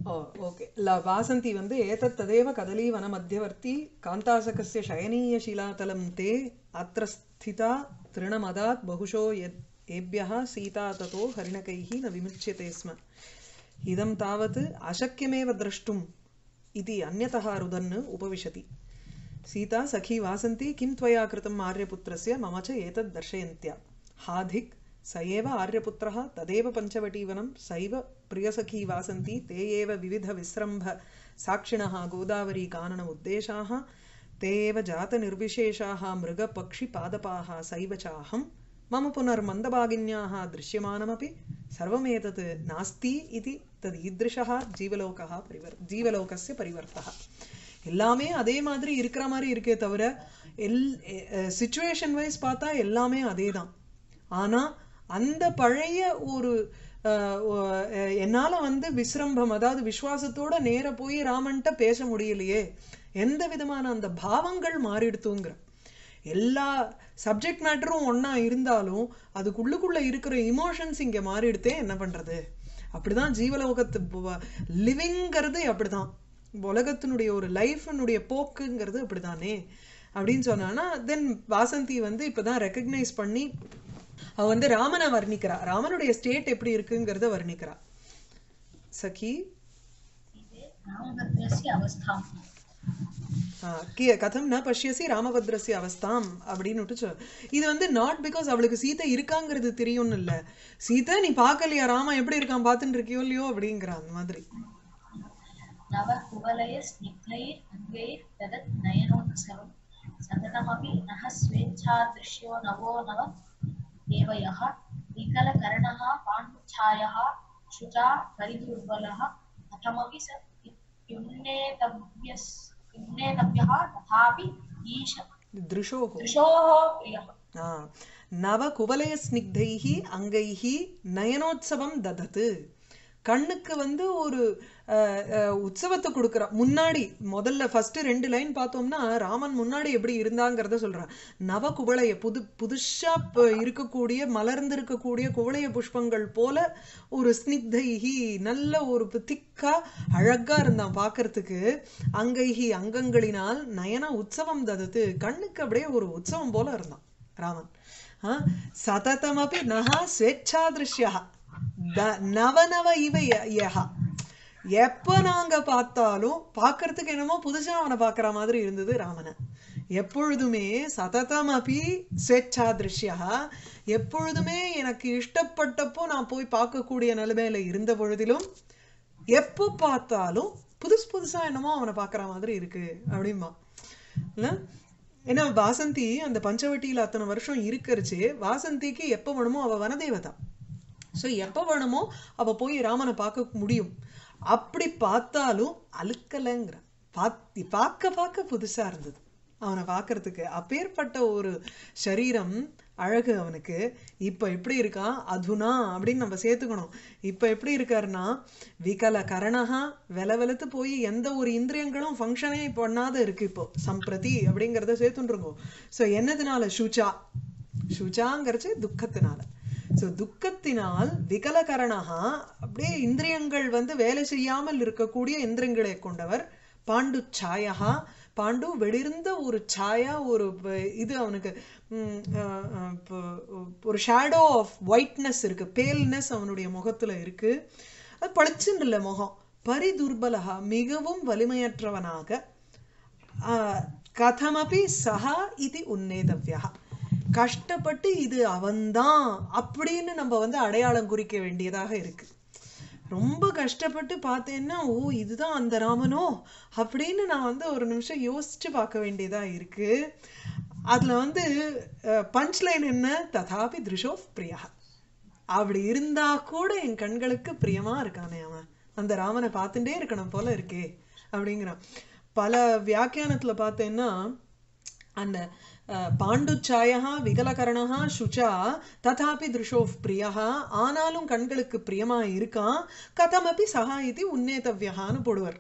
ஓ okay ல வாசந்தி வந்து ஏதத் ததேவ கதலீவன மத்தியவர்த்தி காந்தாசகஸ்ய சயனீய शिलातलं ते अत्र स्थिता तृणमदात् बहुशो यद् एभ्यः सीता ततो हरिणकैः न विमुच्यते स्म इदं तावत् अशक्यमेव द्रष्टुम् इति अन्यतः रुदन् उपविशति सीता सखी वासन्ती किं त्वया कृतम् आर्यपुत्रस्य मम च एतद् दर्शयन्त्या हाधिक् स एव आर्यपुत्रः तदेव पञ्चवटीवनं सैव प्रियसखी वासन्ती ते एव विविधविस्रम्भ साक्षिणः गोदावरीकानन उद्देशाः ते एव जातनिर्विशेषाः मृगपक्षिपादपाः सैव चाहं मम पुनर्मन्दभागिन्याः दृश्यमानमपि सर्वमेतत् नास्ति इति तदीदृशः जीवलोकः परिवर् जीवलोकस्य परिवर्तः எல்லாமே அதே மாதிரி இருக்கிற மாதிரி இருக்கே தவிர எல் சுச்சுவேஷன் வைஸ் பார்த்தா எல்லாமே அதே தான் ஆனால் அந்த பழைய ஒரு அஹ், ஒ- அஹ், என்னால வந்து விஸ்ரம்பம் அதாவது விசுவாசத்தோட நேர போய் ராமன்ட்ட பேச முடியலையே எந்த விதமான அந்த பாவங்கள் மாறிடுத்துங்கிற எல்லா சப்ஜெக்ட் மேட்டரும் ஒண்ணா இருந்தாலும் அதுக்குள்ளுக்குள்ள இருக்கிற இமோஷன்ஸ் இங்க மாறிடுத்தே என்ன பண்றது அப்படிதான் ஜீவலோகத்து லிவிங்கிறது அப்படிதான் உலகத்தினுடைய ஒரு லைஃப்னுடைய போக்குங்கிறது அப்படிதானே அப்படின்னு சொன்னான்னா தென் வாசந்தி வந்து இப்பதான் ரெக்கக்னைஸ் பண்ணி அவ வந்து ராமனை வர்ணிக்கிறா ராமனுடைய ஸ்டேட் எப்படி இருக்குங்கிறத வர்ணிக்கிறா சகி रामभद्रस्य अवस्थां ஆ, கி- கதம் ந பஷ்யசி ராமபத்ரஸ்ய அவஸ்தாம் அப்படின்னுட்டு சொல் இது வந்து நாட் பிகாஸ் அவளுக்கு சீதை இருக்காங்கிறது தெரியும்னு இல்ல சீதை நீ பார்க்கலையா ராமா எப்படி இருக்கான் பார்த்துட்டு இருக்கியோ இல்லையோ அப்படிங்கிறா அந்த மாதிரி नवकुवलयस्निग्धैर् अङ्गैर्ददत् नयनोत्सवं सततमपि नः स्वेच्छादृश्यो नवो नव एव यः विकलकर्णः पाण्डुच्छायः शुचा परिदुर्बलः कथमपि स युन्नेतव्यस् युन्नेतव्यः तथापि ईश திருஷோகோ दृशोः प्रियः ஆ நவ குவலய ஸ்னிக்தைஹி அங்கைஹி நயனோத்சவம் ததத்து கண்ணுக்கு வந்து ஒரு அஹ், அஹ், உற்சவத்தை கொடுக்குறா முன்னாடி முதல்ல ஃபர்ஸ்ட் ரெண்டு லைன் பார்த்தோம்னா ராமன் முன்னாடி எப்படி இருந்தாங்கிறத சொல்றான் நவ குவளைய புது புதுசா ப- இருக்கக்கூடிய மலர்ந்து இருக்கக்கூடிய குவளைய புஷ்பங்கள் போல ஒரு ஸ்னிக்தைஹி நல்ல ஒரு திக்கா அழகா இருந்தான் பார்க்கறதுக்கு அங்கைஹி அங்கங்களினால் நயன உற்சவம் ததத்து கண்ணுக்கு அப்படியே ஒரு உற்சவம் போல இருந்தான் ராமன் ஆ, சததமபி நகா ஸ்வேச்சாதிருஷ்யா த- நவ நவ இவ ய- யஹா எப்ப நாங்க பார்த்தாலும் பார்க்கறதுக்கு என்னமோ புதுசா அவனை பார்க்கற மாதிரி இருந்தது ராமனை எப்பொழுதுமே சததமபி ஸ்வேச்சாதிருஷ்யா எப்பொழுதுமே எனக்கு இஷ்டப்பட்டப்போ நான் போய் பார்க்கக்கூடிய நிலைமையில இருந்த பொழுதிலும் எப்போ பார்த்தாலும் புதுசு புதுசா என்னமோ அவனை பார்க்கற மாதிரி இருக்கு அப்படிம்பா இல்ல ஏன்னா வாசந்தி அந்த பஞ்சவட்டியில அத்தனை வருஷம் இருக்கறச்சு வாசந்திக்கு எப்ப வேணுமோ அவ வனதேவதா சோ எப்ப வேணுமோ அவ போய் ராமனை பார்க்க முடியும் அப்படி பார்த்தாலும் அழுக்கலைங்கிற பாத்தி பார்க்க பார்க்க புதுசா இருந்தது அவனை பார்க்கறதுக்கு அப்பேற்பட்ட ஒரு சரீரம் அழகு அவனுக்கு இப்ப எப்படி இருக்கான் அதுனா அப்படின்னு நம்ம சேர்த்துக்கணும் இப்ப எப்படி இருக்காருன்னா விகல கரணஹா வெல வெலத்து போய் எந்த ஒரு இந்திரியங்களும் ஃபங்க்ஷனே பண்ணாத இருக்கு இப்போ சம்பிரதி அப்படிங்கிறத சேர்த்துருங்கோ சோ என்னதுனால சுச்சா சுச்சாங்கிறச்சு துக்கத்தினால சோ துக்கத்தினால் விகலகரணஹா அப்படியே இந்திரியங்கள் வந்து வேலை செய்யாமல் இருக்கக்கூடிய இந்திரியங்களை கொண்டவர் பாண்டு சாயா பாண்டு வெளிர்ந்த ஒரு சாயா ஒரு ப- இது அவனுக்கு ம், அஹ், அஹ், ப- ஒரு ஷேடோ ஆஃப் ஒயிட்னஸ் இருக்கு பேல்னஸ் அவனுடைய முகத்துல இருக்கு அது பளிச்சுன்னு இல்லை முகம் பரிதுர்பலகா மிகவும் வலிமையற்றவனாக ஆஹ், கதமபி சஹா இது உன்னேதவ்யா கஷ்டப்பட்டு இது அவன்தான் அப்படின்னு நம்ம வந்து அடையாளம் குறிக்க வேண்டியதாக இருக்கு ரொம்ப கஷ்டப்பட்டு பார்த்தேன்னா ஓ இதுதான் அந்த ராமனோ அப்படின்னு நான் வந்து ஒரு நிமிஷம் யோசிச்சு பார்க்க வேண்டியதா இருக்கு அதுல வந்து பஞ்ச் லைன் என்ன ததாபி திருஷோ பிரியா அப்படி இருந்தா கூட என் கண்களுக்கு பிரியமா இருக்கானே அவன் அந்த ராமனை பார்த்துட்டே இருக்கணும் போல இருக்கே அப்படிங்கிறான் பல வியாக்கியானத்துல பார்த்தேன்னா அந்த அஹ், பாண்டுச்சாயா விகலகரணா சுச்சா ததாபி திருஷோ பிரியா ஆனாலும் கண்களுக்கு பிரியமா இருக்கான் கதமபி சகா இது உன்னேதவ்யகான்னு போடுவார்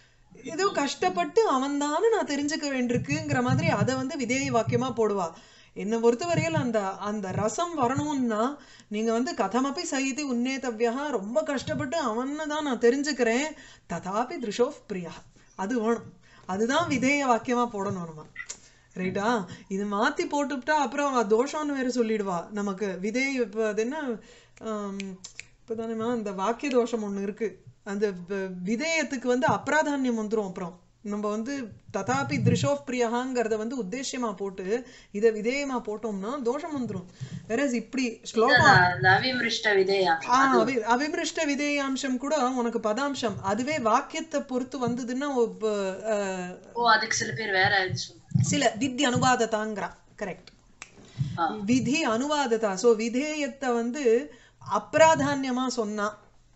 ஏதோ கஷ்டப்பட்டு அவன்தான்னு நான் தெரிஞ்சுக்க வேண்டியிருக்குங்கிற மாதிரி அதை வந்து விதேய வாக்கியமா போடுவா என்னை பொறுத்தவரையில் அந்த அந்த ரசம் வரணும்னா நீங்க வந்து கதமப்பி சகிதி உன்னேதவ்யா ரொம்ப கஷ்டப்பட்டு அவன்னு தான் நான் தெரிஞ்சுக்கிறேன் ததாபி திருஷோப் பிரியா அது வேணும் அதுதான் விதேய வாக்கியமா போடணும் நம்ம ரைட்டா இது மாத்தி போட்டுவிட்டா அப்புறம் அவ தோஷம்னு வேற சொல்லிடுவா நமக்கு விதேய இப்போ அது என்ன ஆம், இப்பதானேம்மா அந்த வாக்கிய தோஷம் ஒண்ணு இருக்கு அந்த வ- விதேயத்துக்கு வந்து அப்ராதான்யம் வந்துரும் அப்புறம் நம்ம வந்து ததாபி திருஷோப் பிரியகாங்கிறத வந்து உத்தேசியமா போட்டு இதை விதேயமா போட்டோம்னா தோஷம் வந்துரும் வேற இப்படி ஸ்லோகம் அந்த அவிமிருஷ்ட விதேயா ஆ, அவி- அவிமிருஷ்ட விதேயாம்சம் கூட உனக்கு பதாம்சம் அதுவே வாக்கியத்தை பொறுத்து வந்ததுன்னா ஒப்ப, அஹ், ஓ அதுக்கு சில பேர் வேற இது சொல்லுவாங்க. சில வித்தி அனுவாததாங்கிறா கரெக்ட் ஆ. விதி அனுவாததா சோ விதேயத்தை வந்து அப்ராதான்யமா சொன்னா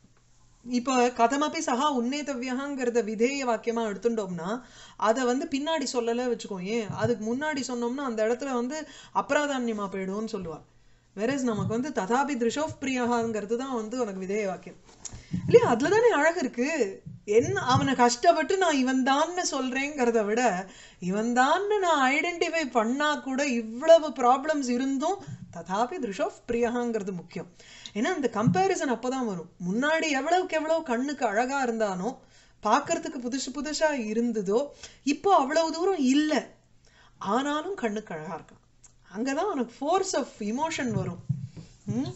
இப்போ கதமப்பி சகா உன்னேதவ்யகாங்கிறத விதேய வாக்கியமா எடுத்துட்டோம்னா அதை வந்து பின்னாடி சொல்லல வச்சுக்கோ ஏன் அதுக்கு முன்னாடி சொன்னோம்னா அந்த இடத்துல வந்து அப்ராதான்யமா போயிடும்னு சொல்லுவா வெரஸ் நமக்கு வந்து ததாபி திருஷோப் பிரியகாங்கிறது தான் வந்து உனக்கு விதேய வாக்கியம் இல்லையா அதுல தானே அழகு இருக்கு என்ன அவனை கஷ்டப்பட்டு நான் இவன் தான்னு சொல்றேங்கிறத விட இவன் தான்னு நான் ஐடென்டிஃபை பண்ணா கூட இவ்வளவு ப்ராப்ளம்ஸ் இருந்தும் ததாபி திருஷோப் பிரியகாங்கிறது முக்கியம் ஏன்னா இந்த கம்பேரிசன் அப்பதான் வரும் முன்னாடி எவ்வளவுக்கு எவ்வளவு கண்ணுக்கு அழகா இருந்தானோ பார்க்கறதுக்கு புதுசு புதுசா இருந்ததோ இப்போ அவ்வளவு தூரம் இல்லை ஆனாலும் கண்ணுக்கு அழகா இருக்கான் அங்கதான் உனக்கு ஃபோர்ஸ் ஆஃப் இமோஷன் வரும் ம்?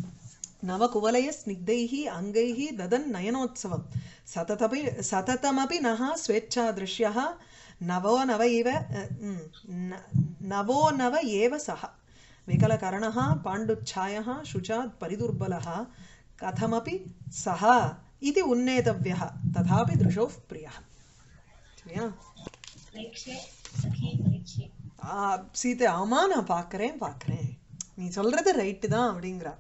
நவகுவலய ஸ்னிக்தைः அங்கைः ददन् नयनोत्सवं सततपि सततमपि नः स्वेच्छादृश्यः नवो नव इव म्, न- नवो नव एव सः विकलकर्णः पाण्डुच्छायः शुचात् परिदुर्बलः कथमपि सः इति उन्नेतव्यः तथापि दृशोः प्रियः சரியா பரீட்சை சகி பரீட்சை ஆ, சீதை ஆமா நான் பார்க்கறேன் பார்க்கறேன் நீ சொல்றது ரைட்டு தான் அப்படிங்கிறா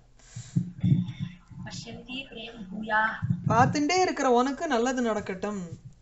பஷ்யந்தி பிரேம் பூயா பார்த்துட்டே இருக்கிற உனக்கு நல்லது நடக்கட்டும்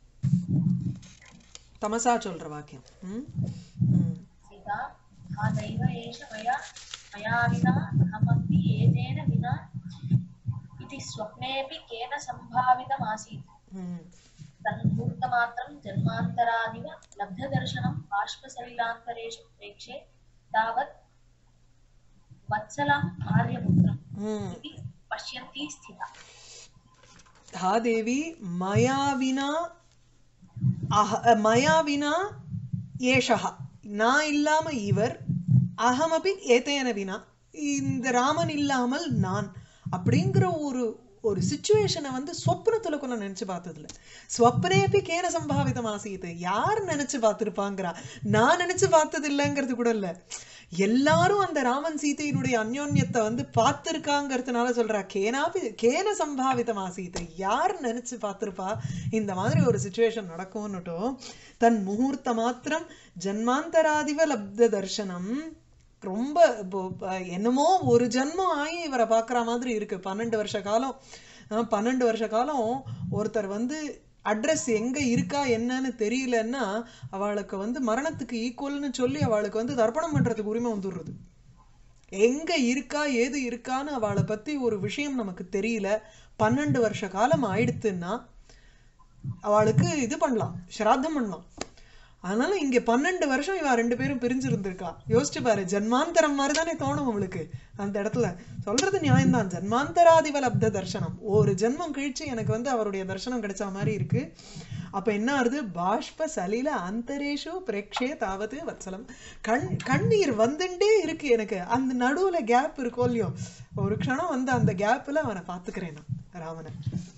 தமசா சொல்ற வாக்கியம் ம்? ம். सीता हा दैव एष मया मया विना अहमपि एतेन विना इति स्वप्नेऽपि केन सम्भावितमासीत् ம். तन्मुहूर्तमात्रं जन्मान्तरादिव लब्धदर्शनं बाष्पसलिलान्तरेषु प्रेक्षे तावत् वत्सलम् आर्यपुत्रम् ம். इति पश्यन्ती स्थिता हा देवी मया विना அஹ மயா வினா ஏஷா நான் இல்லாம இவர் அகமபி ஏதேன வினா இந்த ராமன் இல்லாமல் நான் அப்படிங்கிற ஒரு ஒரு சுச்சுவேஷனை வந்து சொப்னத்துல கூட நினைச்சு பார்த்ததில்ல ஸ்வப்னேபி கேன சம்பாவிதம் ஆசீது யார் நினைச்சு பார்த்திருப்பாங்கிறா நான் நினைச்சு பார்த்தது இல்லைங்கிறது கூட இல்ல எல்லாரும் அந்த ராமன் சீதையினுடைய அந்யோன்யத்தை வந்து பார்த்திருக்காங்கிறதுனால சொல்றா கேனாபி கேன சம்பாவிதம் ஆசீது யார் நினைச்சு பார்த்திருப்பா இந்த மாதிரி ஒரு சுச்சுவேஷன் நடக்கும்னுட்டும் தன் முகூர்த்த மாத்திரம் ஜன்மாந்தராதிவ லப்த தர்சனம் ரொம்ப இப்போ, அஹ், என்னமோ ஒரு ஜென்மம் ஆகி இவரை பார்க்குற மாதிரி இருக்கு பன்னெண்டு வருஷ காலம் அஹ், பன்னெண்டு வருஷ காலம் ஒருத்தர் வந்து அட்ரஸ் எங்க இருக்கா என்னன்னு தெரியலன்னா அவளுக்கு வந்து மரணத்துக்கு ஈக்குவல்னு சொல்லி அவளுக்கு வந்து தர்ப்பணம் பண்றதுக்கு உரிமை வந்துடுறது எங்க இருக்கா ஏது இருக்கான்னு அவளை பத்தி ஒரு விஷயம் நமக்கு தெரியல பன்னெண்டு வருஷ காலம் ஆயிடுத்துன்னா அவளுக்கு இது பண்ணலாம் ஸ்ராத்தம் பண்ணலாம் அதனால இங்க பன்னெண்டு வருஷம் இவ ரெண்டு பேரும் பிரிஞ்சிருந்திருக்கா யோசிச்சு பாரு ஜன்மாந்தரம் மாதிரி தானே தோணும் அவளுக்கு அந்த இடத்துல சொல்றது நியாயம்தான் ஜன்மாந்தராதிவ லப்த தர்சனம் ஒரு ஜென்மம் கழிச்சு எனக்கு வந்து அவருடைய தர்சனம் கிடைச்ச மாதிரி இருக்கு அப்ப என்ன ஆறுது பாஷ்ப சலில அந்தரேஷு பிரேக்ஷே தாவது வத்சலம் கண் கண்ணீர் வந்துட்டே இருக்கு எனக்கு அந்த நடுவுல கேப் இருக்கோ இல்லையோ ஒரு க்ஷணம் வந்து அந்த கேப்ல அவனை பாத்துக்கிறேன் நான் ராமனை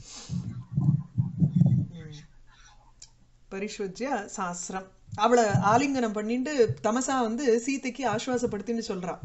ம். பரிசுஜ்ய சாஸ்திரம் அவளை ஆலிங்கனம் பண்ணிட்டு தமசா வந்து சீதைக்கு ஆஸ்வாசப்படுத்தின்னு சொல்றா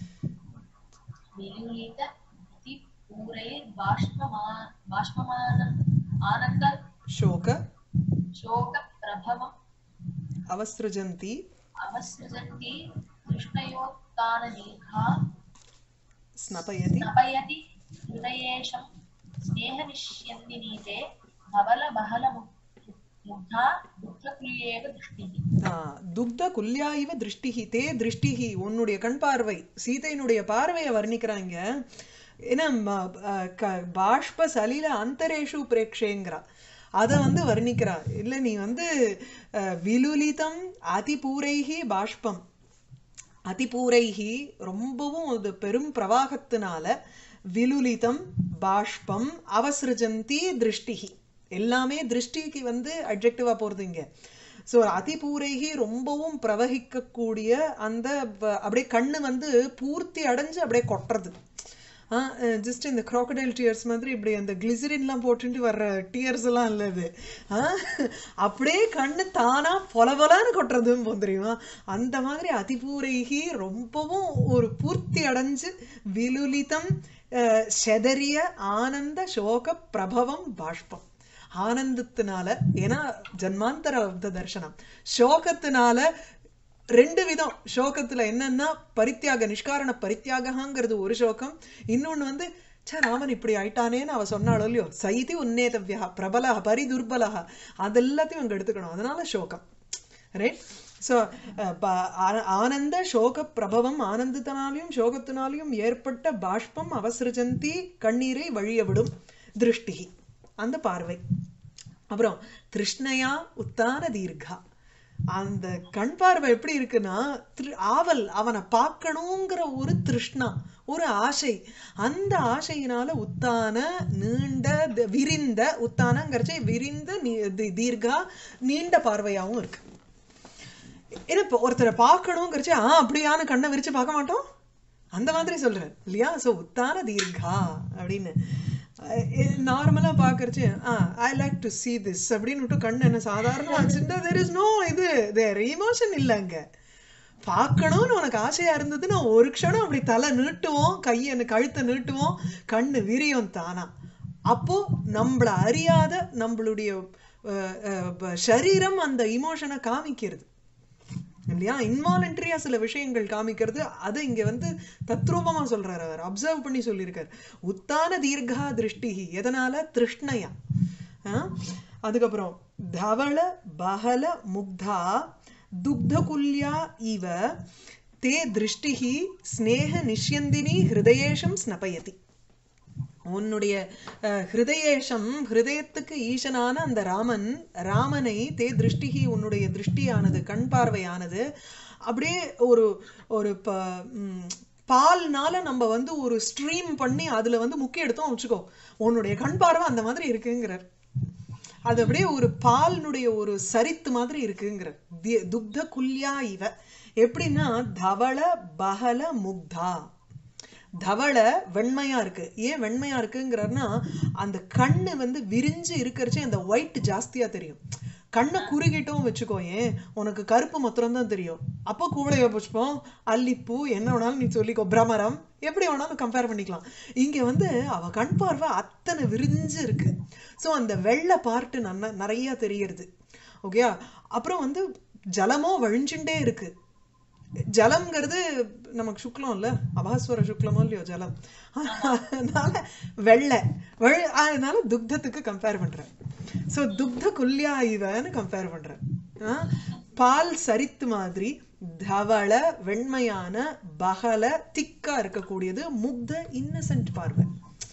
विलुलित इति पूरैर्बाष्पमा बाष्पमानम् आनन्द சோக शोकप्रभवम् அவஸ்ருஜந்தி अवसृजन्ती कृष्णयोत्तानदीर्घा ஸ்னபயதி स्नपयति हृदयेशं स्नेहनिष्यन्दिनीते धवलबहलमुग्धा दुःखकुल्येव दृष्टिः ஆ, துக்த குல்யா இவ திருஷ்டிஹி தே திருஷ்டிஹி உன்னுடைய கண் பார்வை சீதையினுடைய பார்வையை வர்ணிக்கிறாங்க ஏன்னா ம- அ, க- பாஷ்ப சலில அந்தரேஷு பிரேக்ஷேங்கிறா அதை வந்து வர்ணிக்கிறா இல்ல நீ வந்து அ, விலுலிதம் அதிபூரைஹி பாஷ்பம் அதிபூரைகி ரொம்பவும் அது பெரும் பிரவாகத்தினால விலுலிதம் பாஷ்பம் அவசிருஜந்தி திருஷ்டிகி எல்லாமே திருஷ்டிக்கு வந்து அட்ஜெக்டிவா போறது இங்க ஸோ அதிபூரைகி ரொம்பவும் பிரவகிக்கக்கூடிய அந்த ப- அப்படியே கண்ணு வந்து பூர்த்தி அடைஞ்சு அப்படியே கொட்டுறது ஜஸ்ட் இந்த crocodile டியர்ஸ் மாதிரி இப்படி அந்த கிளிசரின்லாம் போட்டுட்டு வர்ற டியர்ஸ் எல்லாம் இல்லை இது ஆ, அப்படியே கண்ணு தானா பொலபொலான்னு கொட்டுறதும் போகும் தெரியுமா அந்த மாதிரி அதிபூரைகி ரொம்பவும் ஒரு பூர்த்தி அடைஞ்சு விலுலிதம் அஹ், செதறிய ஆனந்த சோக பிரபவம் பாஷ்பம் ஆனந்தத்தினால ஏன்னா ஜன்மாந்தர அப்த தர்சனம் சோகத்தினால ரெண்டு விதம் சோகத்துல என்னன்னா பரித்தியாக நிஷ்காரண பரித்தியாகங்கிறது ஒரு சோகம் இன்னொன்னு வந்து ச்சே ராமன் இப்படி ஆயிட்டானேன்னு அவ சொன்னாளோ இல்லையோ சைதி உன்னேதவ்யா பிரபலா பரிதுர்பலா அதெல்லாத்தையும் அங்க எடுத்துக்கணும் அதனால சோகம் ரைட் ஸோ ஆனந்த சோக பிரபவம் ஆனந்தத்தினாலையும் சோகத்தினாலையும் ஏற்பட்ட பாஷ்பம் அவசிருஜந்தி கண்ணீரை வழிய விடும் திருஷ்டி அந்த பார்வை அப்புறம் திருஷ்ணையா உத்தான தீர்கா அந்த கண் பார்வை எப்படி இருக்குன்னா திரு- ஆவல் அவனை பார்க்கணுங்கிற ஒரு திருஷ்ணா ஒரு ஆசை அந்த ஆசையினால உத்தான நீண்ட த- விரிந்த உத்தானங்கிறச்சே விரிந்த நீ- தி- தீர்கா நீண்ட பார்வையாவும் இருக்கு ஏன்னா இப்போ ஒருத்தரை பார்க்கணுங்கிறச்சு ஆ அப்படியான கண்ணை விரிச்சு பார்க்க மாட்டோம் அந்த மாதிரி சொல்றேன் இல்லையா ஸோ உத்தான தீர்கா அப்படின்னு நார்மலாக பார்க்கறச்சு ah I like to see this அப்படின்னு விட்டு கண்ணு என்ன சாதாரணமாக வச்சுட்டா தெர் இஸ் நோ இது தேர் இமோஷன் இல்லைங்க பார்க்கணும்னு உனக்கு ஆசையா இருந்ததுன்னா ஒரு க்ஷணம் அப்படி தலை நீட்டுவோம் கையை கழுத்தை நீட்டுவோம் கண்ணு விரியும் தானா அப்போ நம்மள அறியாத நம்மளுடைய அஹ், அஹ், சரீரம் அந்த இமோஷனை காமிக்கிறது இல்லையா இன்வாலண்டரியா சில விஷயங்கள் காமிக்கிறது அது இங்க வந்து தத்ரூபமா சொல்றாரு அவர் அப்சர்வ் பண்ணி சொல்லியிருக்காரு உத்தான தீர்கா திருஷ்டி எதனால திருஷ்ணையா ஆ? அதுக்கப்புறம் தவள பகல முக்தா துக்தகுல்யா இவ தே திருஷ்டிஹி ஸ்நேக நிஷ்யந்தினி ஹிருதயேஷம் ஸ்னபயதி உன்னுடைய அஹ், ஹிருதயேஷம் ஹிருதயத்துக்கு ஈசனான அந்த ராமன் ராமனை தே திருஷ்டிகி உன்னுடைய திருஷ்டியானது கண் பார்வையானது அப்படியே ஒரு ஒரு ப ம், பால்னால நம்ம வந்து ஒரு ஸ்ட்ரீம் பண்ணி அதுல வந்து முக்கிய எடுத்தோம் வச்சுக்கோ உன்னுடைய கண் பார்வை அந்த மாதிரி இருக்குங்கிறார் அது அப்படியே ஒரு பாலினுடைய ஒரு சரித்து மாதிரி இருக்குங்கிறார் தி- துக்த குல்யா இவ எப்படின்னா தவள பகல முக்தா தவள வெண்மையா இருக்கு ஏன் வெண்மையா இருக்குங்கிறாருன்னா அந்த கண்ணு வந்து விரிஞ்சு இருக்கிறச்சே அந்த ஒயிட் ஜாஸ்தியா தெரியும் கண்ணை குறுகிட்டும் வச்சுக்கோ ஏன் உனக்கு கருப்பு மாத்திரம் தான் தெரியும் அப்போ கூவளைய புஷ்பம் அல்லிப்பூ என்ன வேணாலும் நீ சொல்லிக்கோ பிரமரம் எப்படி வேணாலும் கம்பேர் பண்ணிக்கலாம் இங்க வந்து அவ கண் பார்வை அத்தனை விரிஞ்சு இருக்கு ஸோ அந்த வெள்ளை பார்ட்டு நன்ன நிறைய தெரியறது ஓகேயா அப்புறம் வந்து ஜலமோ வழிஞ்சுட்டே இருக்கு ஜலம்ங்கிறது நமக்கு சுக்லம் இல்ல அபாஸ்வர சுக்லமோ இல்லையோ ஜலம் அதனால வெள்ளை வெள் அதனால துக்தத்துக்கு கம்பேர் பண்றேன் ஸோ துக்த குல்யா இவன்னு கம்பேர் பண்றேன் ஆ? பால் சரித்து மாதிரி தவள வெண்மையான பகல திக்கா இருக்கக்கூடியது முக்த இன்னசென்ட் பார்வை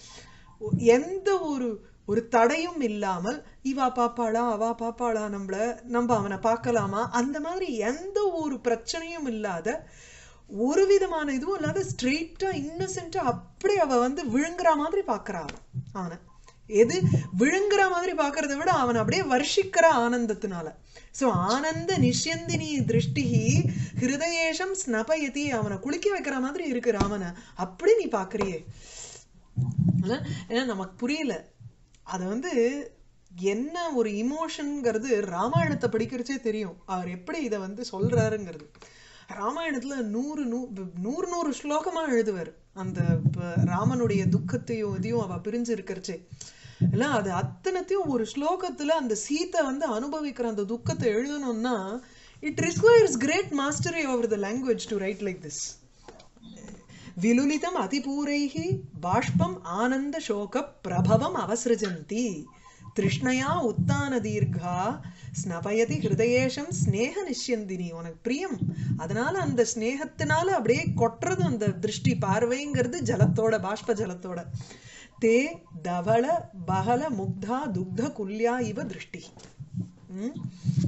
எந்த ஒரு ஒரு தடையும் இல்லாமல் இவா பாப்பாளா அவா பாப்பாளா நம்மள நம்ம அவனை பார்க்கலாமா அந்த மாதிரி எந்த ஒரு பிரச்சனையும் இல்லாத ஒரு விதமான இதுவும் இல்லாத ஸ்ட்ரெயிட்டா இன்னசென்ட்டா அப்படியே அவ வந்து விழுங்குற மாதிரி பார்க்கறா அவன் அவனை எது விழுங்குற மாதிரி பார்க்கறத விட அவன் அப்படியே வர்ஷிக்கிற ஆனந்தத்தினால சோ ஆனந்த நிஷ்யந்தினி திருஷ்டிஹி ஹிருதயேஷம் ஸ்னபயதி அவனை குளிக்க வைக்கிற மாதிரி இருக்கு ராமனை அப்படி நீ பாக்குறியே இல்ல? ஏன்னா நமக்கு புரியல அது வந்து என்ன ஒரு இமோஷன்ங்கிறது ராமாயணத்தை படிக்கிறச்சே தெரியும் அவர் எப்படி இதை வந்து சொல்றாருங்கிறது ராமாயணத்துல நூறு நூ நூறு நூறு ஸ்லோகமா எழுதுவார் அந்த ப- ராமனுடைய துக்கத்தையும் இதையும் அவ பிரிஞ்சு இருக்கிறச்சே இல்ல அது அத்தனத்தையும் ஒரு ஸ்லோகத்துல அந்த சீத்தை வந்து அனுபவிக்கிற அந்த துக்கத்தை எழுதணும்னா it requires great mastery over the language to write like this विलुलितम् अतिपूरैः बाष्पम् आनन्दशोकप्रभवम् अवसृजन्ति तृष्णया उत्तानदीर्घा ஸ்னபயதி ஹிருதயேஷம் ஸ்நேக நிஷ்யந்தினி உனக்கு பிரியம் அதனால அந்த ஸ்நேகத்தினால அப்படியே கொட்டுறது அந்த திருஷ்டி பார்வைங்கிறது ஜலத்தோட பாஷ்ப ஜலத்தோட தே தவள பகல முக்தா துக்த குல்யா இவ திருஷ்டி ம்?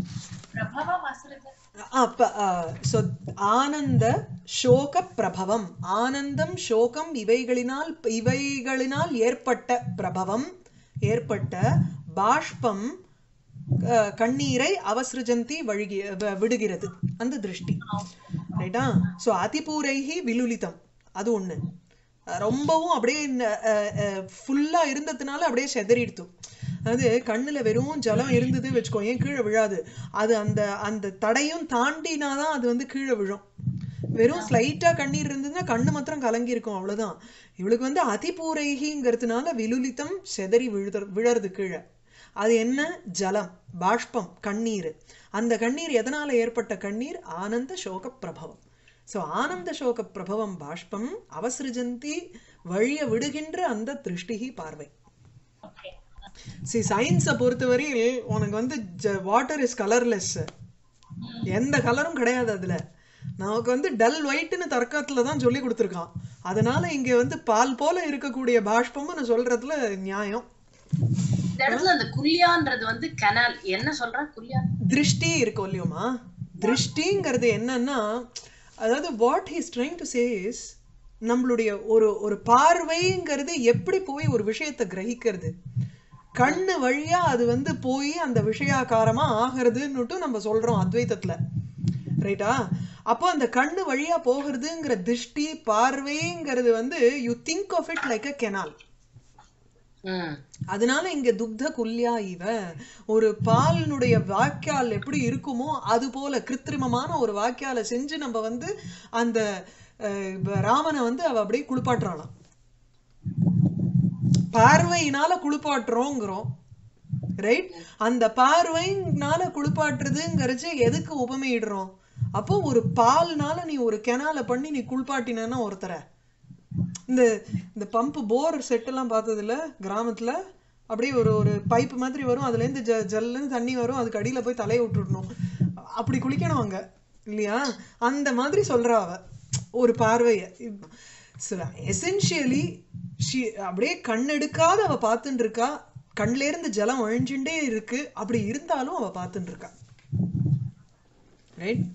பிரபவம் அசிருஜ அப்ப ஸோ ஆனந்த சோக பிரபவம் ஆனந்தம் சோகம் இவைகளினால் இவைகளினால் ஏற்பட்ட பிரபவம் ஏற்பட்ட பாஷ்பம் அஹ், கண்ணீரை அவசிருஜந்தி வழுகி வ- விடுகிறது அந்த திருஷ்டி ரைட்டா ஸோ அதிபூரைகி விலுலிதம் அது ஒண்ணு அஹ், ரொம்பவும் அப்படியே ஃபுல்லா இருந்ததுனால அப்படியே செதறிடுத்து அது கண்ணுல வெறும் ஜலம் இருந்தது வச்சுக்கோ ஏன் கீழே விழாது அது அந்த அந்த தடையும் தாண்டினாதான் அது வந்து கீழே விழும் வெறும் ஸ்லைட்டா கண்ணீர் இருந்ததுன்னா கண்ணு மாத்திரம் கலங்கி இருக்கும் அவ்வளவுதான் இவளுக்கு வந்து அதிபூரைகிங்கிறதுனால விலுலித்தம் செதறி விழுத விழறது கீழே அது என்ன ஜலம் பாஷ்பம் கண்ணீர் அந்த கண்ணீர் எதனால ஏற்பட்ட கண்ணீர் ஆனந்த சோக பிரபவம் ஸோ ஆனந்த சோக பிரபவம் பாஷ்பம் அவசிருஜந்தி வழிய விடுகின்ற அந்த திருஷ்டிகி பார்வை ஓகே சி சயின்ஸை பொறுத்தவரையில் உனக்கு வந்து வாட்டர் இஸ் கலர்லெஸ் எந்த கலரும் கிடையாது அதுல நமக்கு வந்து டல் ஒயிட்னு தர்க்கத்துல தான் சொல்லி கொடுத்துருக்கான் அதனால இங்க வந்து பால் போல இருக்கக்கூடிய பாஷ்பம்னு சொல்றதுல நியாயம் இந்த இடத்துல அந்த குல்யான்றது வந்து கனால் என்ன சொல்றா குல்யா திருஷ்டி இருக்கும் இல்லையோமா திருஷ்டிங்கிறது என்னன்னா அதாவது what he's trying to chase நம்மளுடைய ஒரு ஒரு பார்வைங்கிறது எப்படி போய் ஒரு விஷயத்தை கிரகிக்கிறது கண்ணு வழியா அது வந்து போய் அந்த விஷயாகாரமா ஆகிறதுன்னுட்டு நம்ம சொல்றோம் அத்வைத்தத்துல ரைட்டா அப்போ அந்த கண்ணு வழியா போகிறதுங்கிற திருஷ்டி பார்வைங்கிறது வந்து you think of it like a canal hmm அதனால இங்க துக்த குல்யா இவ ஒரு பாலினுடைய வாக்கியால் எப்படி இருக்குமோ அது போல கிருத்திரிமமான ஒரு வாக்கியால செஞ்சு நம்ம வந்து அந்த அஹ், இப்ப ராமனை வந்து அவ அப்படியே குளிப்பாட்டுறாளாம் பார்வையினால குளிப்பாட்டுறோங்கிறோம் ரைட் அந்த பார்வைனால குளிப்பாட்டுறதுங்கிறச்சு எதுக்கு உபமையிடுறோம் அப்போ ஒரு பால்னால நீ ஒரு கெனால பண்ணி நீ குளிப்பாட்டினன்னா ஒருத்தரை இந்த இந்த பம்ப் போர் செட் எல்லாம் பார்த்ததுல கிராமத்துல அப்படியே ஒரு ஒரு பைப் மாதிரி வரும் அதுல இருந்து ஜ ஜல்லுன்னு தண்ணி வரும் அதுக்கு அடியில போய் தலையை விட்டுடணும் அப்படி குளிக்கணும் அங்க இல்லையா அந்த மாதிரி சொல்றா அவ ஒரு பார்வைய எசென்ஷியலி அப்படியே கண்ணெடுக்காத அவ பார்த்துட்டு இருக்கா கண்ல இருந்து ஜலம் ஒழிஞ்சுட்டே இருக்கு அப்படி இருந்தாலும் அவ பார்த்துட்டு இருக்கா ரைட்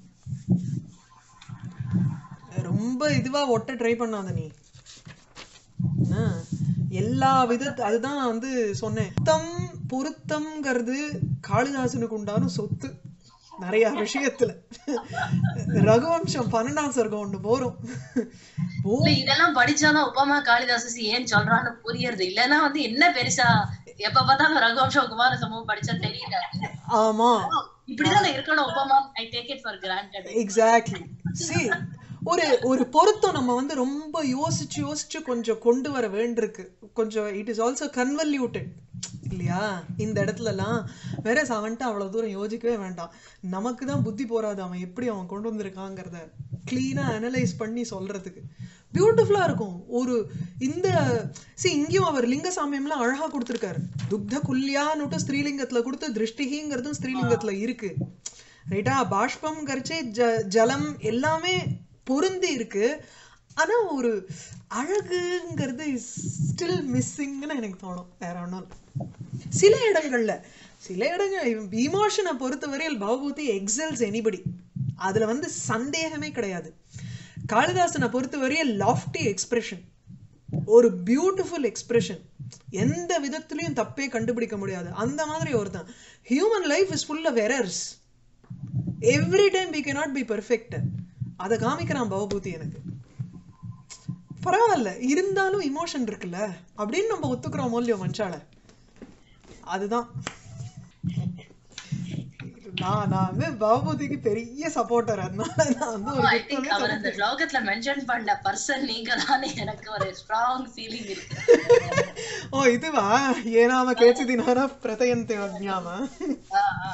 ரொம்ப இதுவா ஒட்ட ட்ரை பண்ணாத நீ என்ன? எல்லா வித அதுதான் நான் வந்து சொன்னேன் பொருத்தம் பொருத்தம்ங்கிறது காளிதாசனுக்கு உண்டான சொத்து நிறைய விஷயத்துல ரகுவம்சம் பன்னெண்டாம் சர்க்கம் ஒண்ணு போறோம் ஓ இல்ல இதெல்லாம் படிச்சாதான் உபமா காளிதாசசி ஏன் சொல்றான்னு புரியறது இல்லன்னா வந்து என்ன பெருசா எப்ப பார்த்தாலும் ரகுவம்சம் குமார சம்பவம் படிச்சா தெரியல ஆமா இப்படிதான் இருக்கணும் உபமா I take it for granted exactly see ஒரு ஒரு பொருத்தம் நம்ம வந்து ரொம்ப யோசிச்சு யோசிச்சு கொஞ்சம் கொண்டு வர வேண்டியிருக்கு கொஞ்சம் இட் இஸ் ஆல்சோ கன்வல்யூட்டட் இல்லையா இந்த இடத்துலலாம் வேற அவன்ட்டு அவ்வளவு தூரம் யோசிக்கவே வேண்டாம் நமக்கு தான் புத்தி போறாது அவன் எப்படி அவன் கொண்டு வந்திருக்காங்கிறத கிளீனா அனலைஸ் பண்ணி சொல்றதுக்கு பியூட்டிஃபுல்லா இருக்கும் ஒரு இந்த see இங்கேயும் அவர் லிங்க சாமியம்லாம் அழகா கொடுத்துருக்காரு துக்த குல்யான்னுட்டு ஸ்திரீலிங்கத்துல கொடுத்து திருஷ்டிகிங்கிறதும் ஸ்திரீலிங்கத்துல இருக்கு ரைட்டா பாஷ்பம்ங்கிறச்சே ஜ ஜலம் எல்லாமே பொருந்தி இருக்கு ஆனா ஒரு அழகுங்கிறது ஸ்டில் மிஸ்ஸிங்னு எனக்கு தோணும் வேற ஒன்றும் இல்ல. சில இடங்கள்ல சில இடங்கள் இமோஷனை பொறுத்தவரையில் பவபூதி எக்ஸல்ஸ் எனிபடி அதுல வந்து சந்தேகமே கிடையாது காளிதாசனை பொறுத்தவரையில் லாஃப்டி எக்ஸ்பிரஷன் ஒரு பியூட்டிஃபுல் எக்ஸ்பிரஷன் எந்த விதத்திலையும் தப்பே கண்டுபிடிக்க முடியாது அந்த மாதிரி ஒருத்தன் human life is full of errors every time we cannot be perfect அதை காமிக்கிறான் பவபூதி எனக்கு பரவாயில்ல இருந்தாலும் இமோஷன் இருக்குல்ல அப்படின்னு நம்ம ஒத்துக்கிறோம் மூலியம் மனுஷால அதுதான் நான் நான் வந்து பவபூதிக்கு பெரிய சப்போர்ட்டர் அதனால நான் வந்து ஒரு ஐ திங்க் குத்தமே அவர் சொல்ல அந்த ஸ்லோகத்துல மென்ஷன் பண்ண பர்சன் நீங்க தான் எனக்கு ஒரு ஸ்ட்ராங் ஃபீலிங் இருக்கு ಓ ಇದುವಾ ಏನಾಮ ಕೇಳ್ತಿದ್ದೀನಾರ ಪ್ರತಯಂತೆ ಅಜ್ಞಾಮ ஆ, ஆ.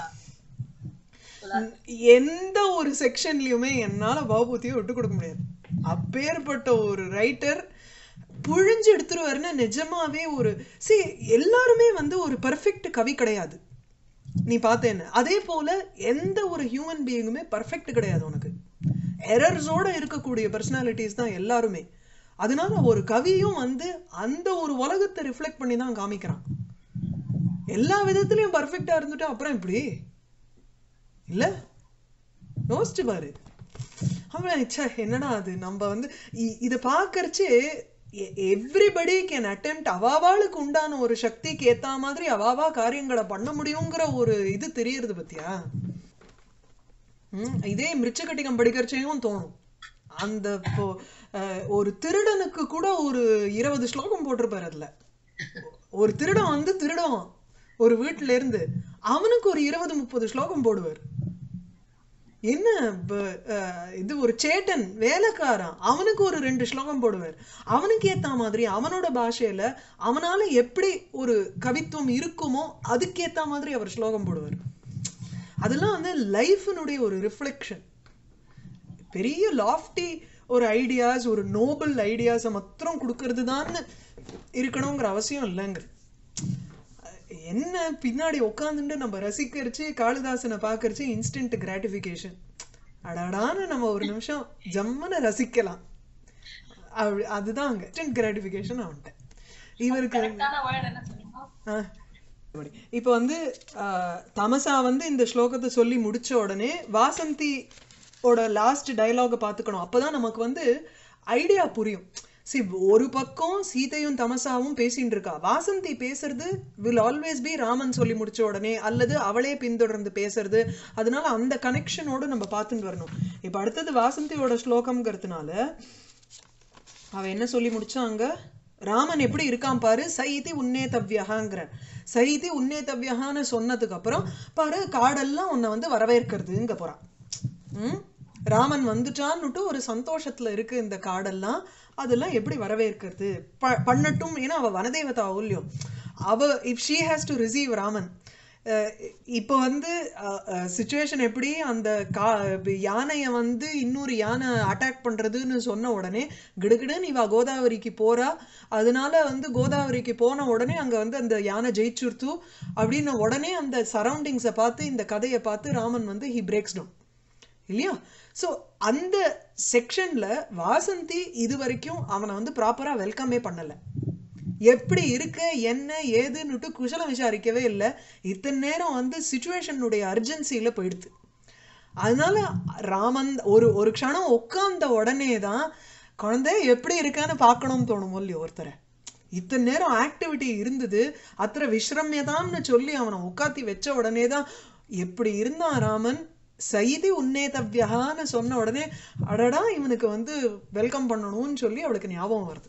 எந்த ஒரு செக்ஷன்லயுமே என்னால பவபூதியை விட்டு கொடுக்க முடியாது அப்பேற்பட்ட ஒரு ரைட்டர் புழிஞ்சு எடுத்துருவாருன்னா நிஜமாவே ஒரு சி எல்லாருமே வந்து ஒரு பெர்ஃபெக்ட் கவி கிடையாது நீ பார்த்தேன்னு அதே போல எந்த ஒரு ஹியூமன் பீயிங்குமே பர்ஃபெக்ட் கிடையாது உனக்கு எரர்ஸோட இருக்கக்கூடிய பர்சனாலிட்டிஸ் தான் எல்லாருமே அதனால ஒரு கவியும் வந்து அந்த ஒரு உலகத்தை ரிஃப்ளெக்ட் பண்ணி தான் காமிக்கிறான் எல்லா விதத்துலயும் பர்ஃபெக்டா இருந்துட்டு அப்புறம் இப்படி இல்ல யோசிச்சு பாரு அவன் ச்சே என்னடா அது நம்ம வந்து இ- இத பாக்கறச்சே எவ்ரிபடி கேன் அட்டெம்ட் அவாவாளுக்கு உண்டான ஒரு சக்திக்கு ஏத்த மாதிரி அவாவா காரியங்களை பண்ண முடியுங்கிற ஒரு இது தெரியறது பத்தியா ம், இதே மிருச்சகட்டிகம் படிக்கிறச்சையும் தோணும் அந்த இப்போ அஹ், ஒரு திருடனுக்கு கூட ஒரு இருபது ஸ்லோகம் போட்டிருப்பாரு அதுல ஒரு திருடன் வந்து திருடுவான் ஒரு வீட்டுல இருந்து அவனுக்கு ஒரு இருபது முப்பது ஸ்லோகம் போடுவார் என்ன ப- அஹ், இது ஒரு சேட்டன் வேலைக்காரன் அவனுக்கு ஒரு ரெண்டு ஸ்லோகம் போடுவார் அவனுக்கு ஏத்த மாதிரி அவனோட பாஷையில அவனால எப்படி ஒரு கவித்துவம் இருக்குமோ அதுக்கேத்த மாதிரி அவர் ஸ்லோகம் போடுவார் அதெல்லாம் வந்து லைஃபினுடைய ஒரு ரிஃப்ளெக்ஷன் பெரிய லாஃப்டி ஒரு ஐடியாஸ் ஒரு நோபல் ஐடியாஸை மாத்திரம் கொடுக்கறது தான் இருக்கணுங்கிற அவசியம் இல்லைங்க என்ன பின்னாடி உட்காந்துட்டு நம்ம ரசிக்கிறச்சு காளிதாசனை பார்க்கறச்சு இன்ஸ்டன்ட் கிராட்டிஃபிகேஷன் அடாடான்னு நம்ம ஒரு நிமிஷம் ஜம்மன ரசிக்கலாம் அப்படி- அதுதான் அங்க இன்ஸ்டன்ட் கிராட்டிஃபிகேஷன் அவன்கிட்ட இவருக்கு கரெக்டான வேர்ட் என்ன சொல்லுங்க ஆ. அப்படி. இப்ப வந்து ஆ, தமசா வந்து இந்த ஸ்லோகத்தை சொல்லி முடிச்ச உடனே வாசந்தி ஓட லாஸ்ட் டயலாக பார்த்துக்கணும் அப்பதான் நமக்கு வந்து ஐடியா புரியும் சி ஒரு பக்கம் சீதையும் தமசாவும் பேசிட்டு இருக்கா வாசந்தி பேசுறது வில் ஆல்வேஸ் பி ராமன் சொல்லி முடிச்ச உடனே அல்லது அவளே பின்தொடர்ந்து பேசுறது அதனால அந்த கனெக்ஷனோட நம்ம பார்த்துட்டு வரணும் இப்ப அடுத்தது வாசந்தியோட ஸ்லோகம்ங்கிறதுனால அவ என்ன சொல்லி முடிச்சாங்க ராமன் எப்படி இருக்கான் பாரு சைதி உன்னேதவ்யகாங்கிற சைதி உன்னேதவ்யகான்னு சொன்னதுக்கு அப்புறம் பாரு காடெல்லாம் உன்னை வந்து வரவேற்கிறதுங்க போறான் ம்? ராமன் வந்துட்டான்னுட்டு ஒரு சந்தோஷத்துல இருக்கு இந்த காடெல்லாம் அதெல்லாம் எப்படி வரவேற்கிறது ப பண்ணட்டும் ஏன்னா அவ வனதேவதா இல்லையோ அவ if she has to receive Raman ah இப்போ வந்து சுச்சுவேஷன் எப்படி அந்த கா யானையை வந்து இன்னொரு யானை அட்டாக் பண்றதுன்னு சொன்ன உடனே கிடுகிடுன்னு இவ கோதாவரிக்கு போறா அதனால வந்து கோதாவரிக்கு போன உடனே அங்க வந்து அந்த யானை ஜெயிச்சுர்த்து அப்படின்னு உடனே அந்த சரௌண்டிங்ஸை பார்த்து இந்த கதையை பார்த்து ராமன் வந்து ஹி பிரேக்ஸ் டவுன் இல்லையா சோ அந்த செக்ஷன்ல வாசந்தி இது வரைக்கும் அவனை வந்து ப்ராப்பரா வெல்கமே பண்ணல எப்படி இருக்க என்ன ஏதுன்னுட்டு குஷலம் விசாரிக்கவே இல்லை இத்தனை நேரம் வந்து சுச்சுவேஷனுடைய அர்ஜென்சியில போயிடுது அதனால ராமன் ஒரு ஒரு க்ஷணம் உட்கார்ந்த உடனே தான் குழந்தை எப்படி இருக்கான்னு பார்க்கணும்னு தோணும் இல்லையோ ஒருத்தரை இத்தனை நேரம் ஆக்டிவிட்டி இருந்தது அத்தனை விஸ்ரமியதாம்னு சொல்லி அவனை உட்காத்தி வச்ச உடனே தான் எப்படி இருந்தான் ராமன் சைதி உன்னேதவ்யகான்னு சொன்ன உடனே அடடா இவனுக்கு வந்து வெல்கம் பண்ணணும்னு சொல்லி அவளுக்கு ஞாபகம் வருது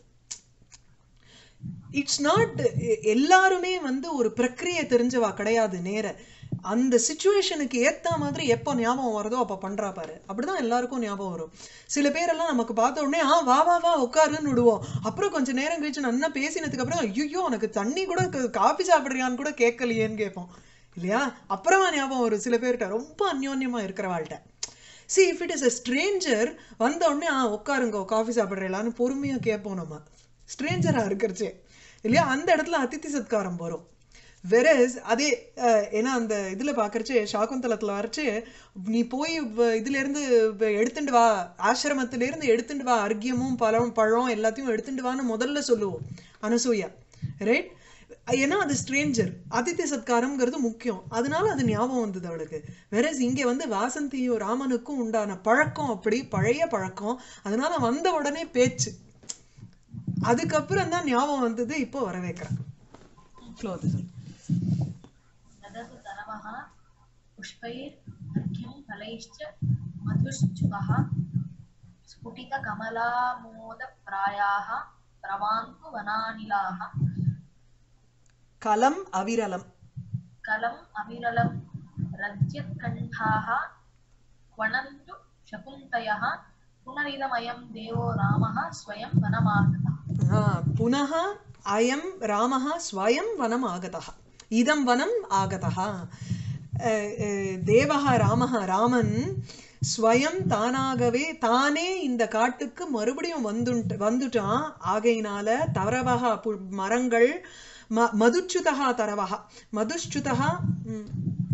இட்ஸ் நாட் எல்லாருமே வந்து ஒரு பிரக்கிரியை தெரிஞ்சவா கிடையாது நேர அந்த சுச்சுவேஷனுக்கு ஏத்த மாதிரி எப்போ ஞாபகம் வருதோ அப்ப பண்றா பாரு அப்படிதான் எல்லாருக்கும் ஞாபகம் வரும் சில பேரெல்லாம் நமக்கு பார்த்த உடனே ஆ வா வா வா உட்காருன்னு விடுவோம் அப்புறம் கொஞ்ச நேரம் கழிச்சு நல்லா பேசினதுக்கு அப்புறம் ஐயோ உனக்கு தண்ணி கூட காஃபி சாப்பிடுறியான்னு கூட கேட்கலையேன்னு கேட்போம் இல்லையா அப்புறமா ஞாபகம் வரும் சில பேர்கிட்ட ரொம்ப அந்யோன்யமா இருக்கிறவாள்கிட்ட see if it is a stranger வந்த உடனே ஆ உட்காருங்க காஃபி சாப்பிட்றீங்களான்னு பொறுமையா கேட்போம் நம்ம ஸ்ட்ரேஞ்சரா இருக்கிறச்சே இல்லையா அந்த இடத்துல அதித்தி சத்காரம் வரும் வெரஸ் அதே அஹ், ஏன்னா அந்த இதுல பாக்குறச்சே சாகுந்தலத்துல வரைச்சு நீ போய் வ- இதுல இருந்து வ- எடுத்துட்டு வா ஆசிரமத்துல இருந்து எடுத்துட்டு வா அர்க்கியமும் பழம் பழம் எல்லாத்தையும் எடுத்துட்டு வான்னு முதல்ல சொல்லுவோம் அனசூயா ரைட் ஏன்னா அது ஸ்ட்ரேஞ்சர் அதித்தி சத்காரம்ங்கிறது முக்கியம் அதனால அது ஞாபகம் வந்தது அவளுக்கு வெரஸ் இங்க வந்து வாசந்தியும் ராமனுக்கும் உண்டான பழக்கம் அப்படி பழைய பழக்கம் அதனால வந்த உடனே பேச்சு அதுக்கப்புறம் தான் ஞாபகம் வந்தது இப்போ வர வைக்கிறேன் Flow அது சொல்லு. ददतु तरवः पुष्पैर्घ्यं फलैश्च मधुश्चुकः स्फुटितकमलामोदप्रायाः प्रवान्तु वनानिलाः கலம் அவிரலம் कलम् अविरलं रज्यत्कण्ठाः क्वणन्तु शकुन्तयः पुनरिदमयं देवो रामः स्वयं वनमागतः ஆ, புனः அயம் ராமः ஸ்வயம் வனம் ஆகதः இதம் வனம் ஆகதः அஹ், அஹ், தேவः ராமः ராமன் ஸ்வயம் தானாகவே தானே இந்த காட்டுக்கு மறுபடியும் வந்துட்டு வந்துட்டான் ஆகையினால தரவகா பு- மரங்கள் ம மதுச்சுதகா தரவகா மதுச்சுதகா ம்,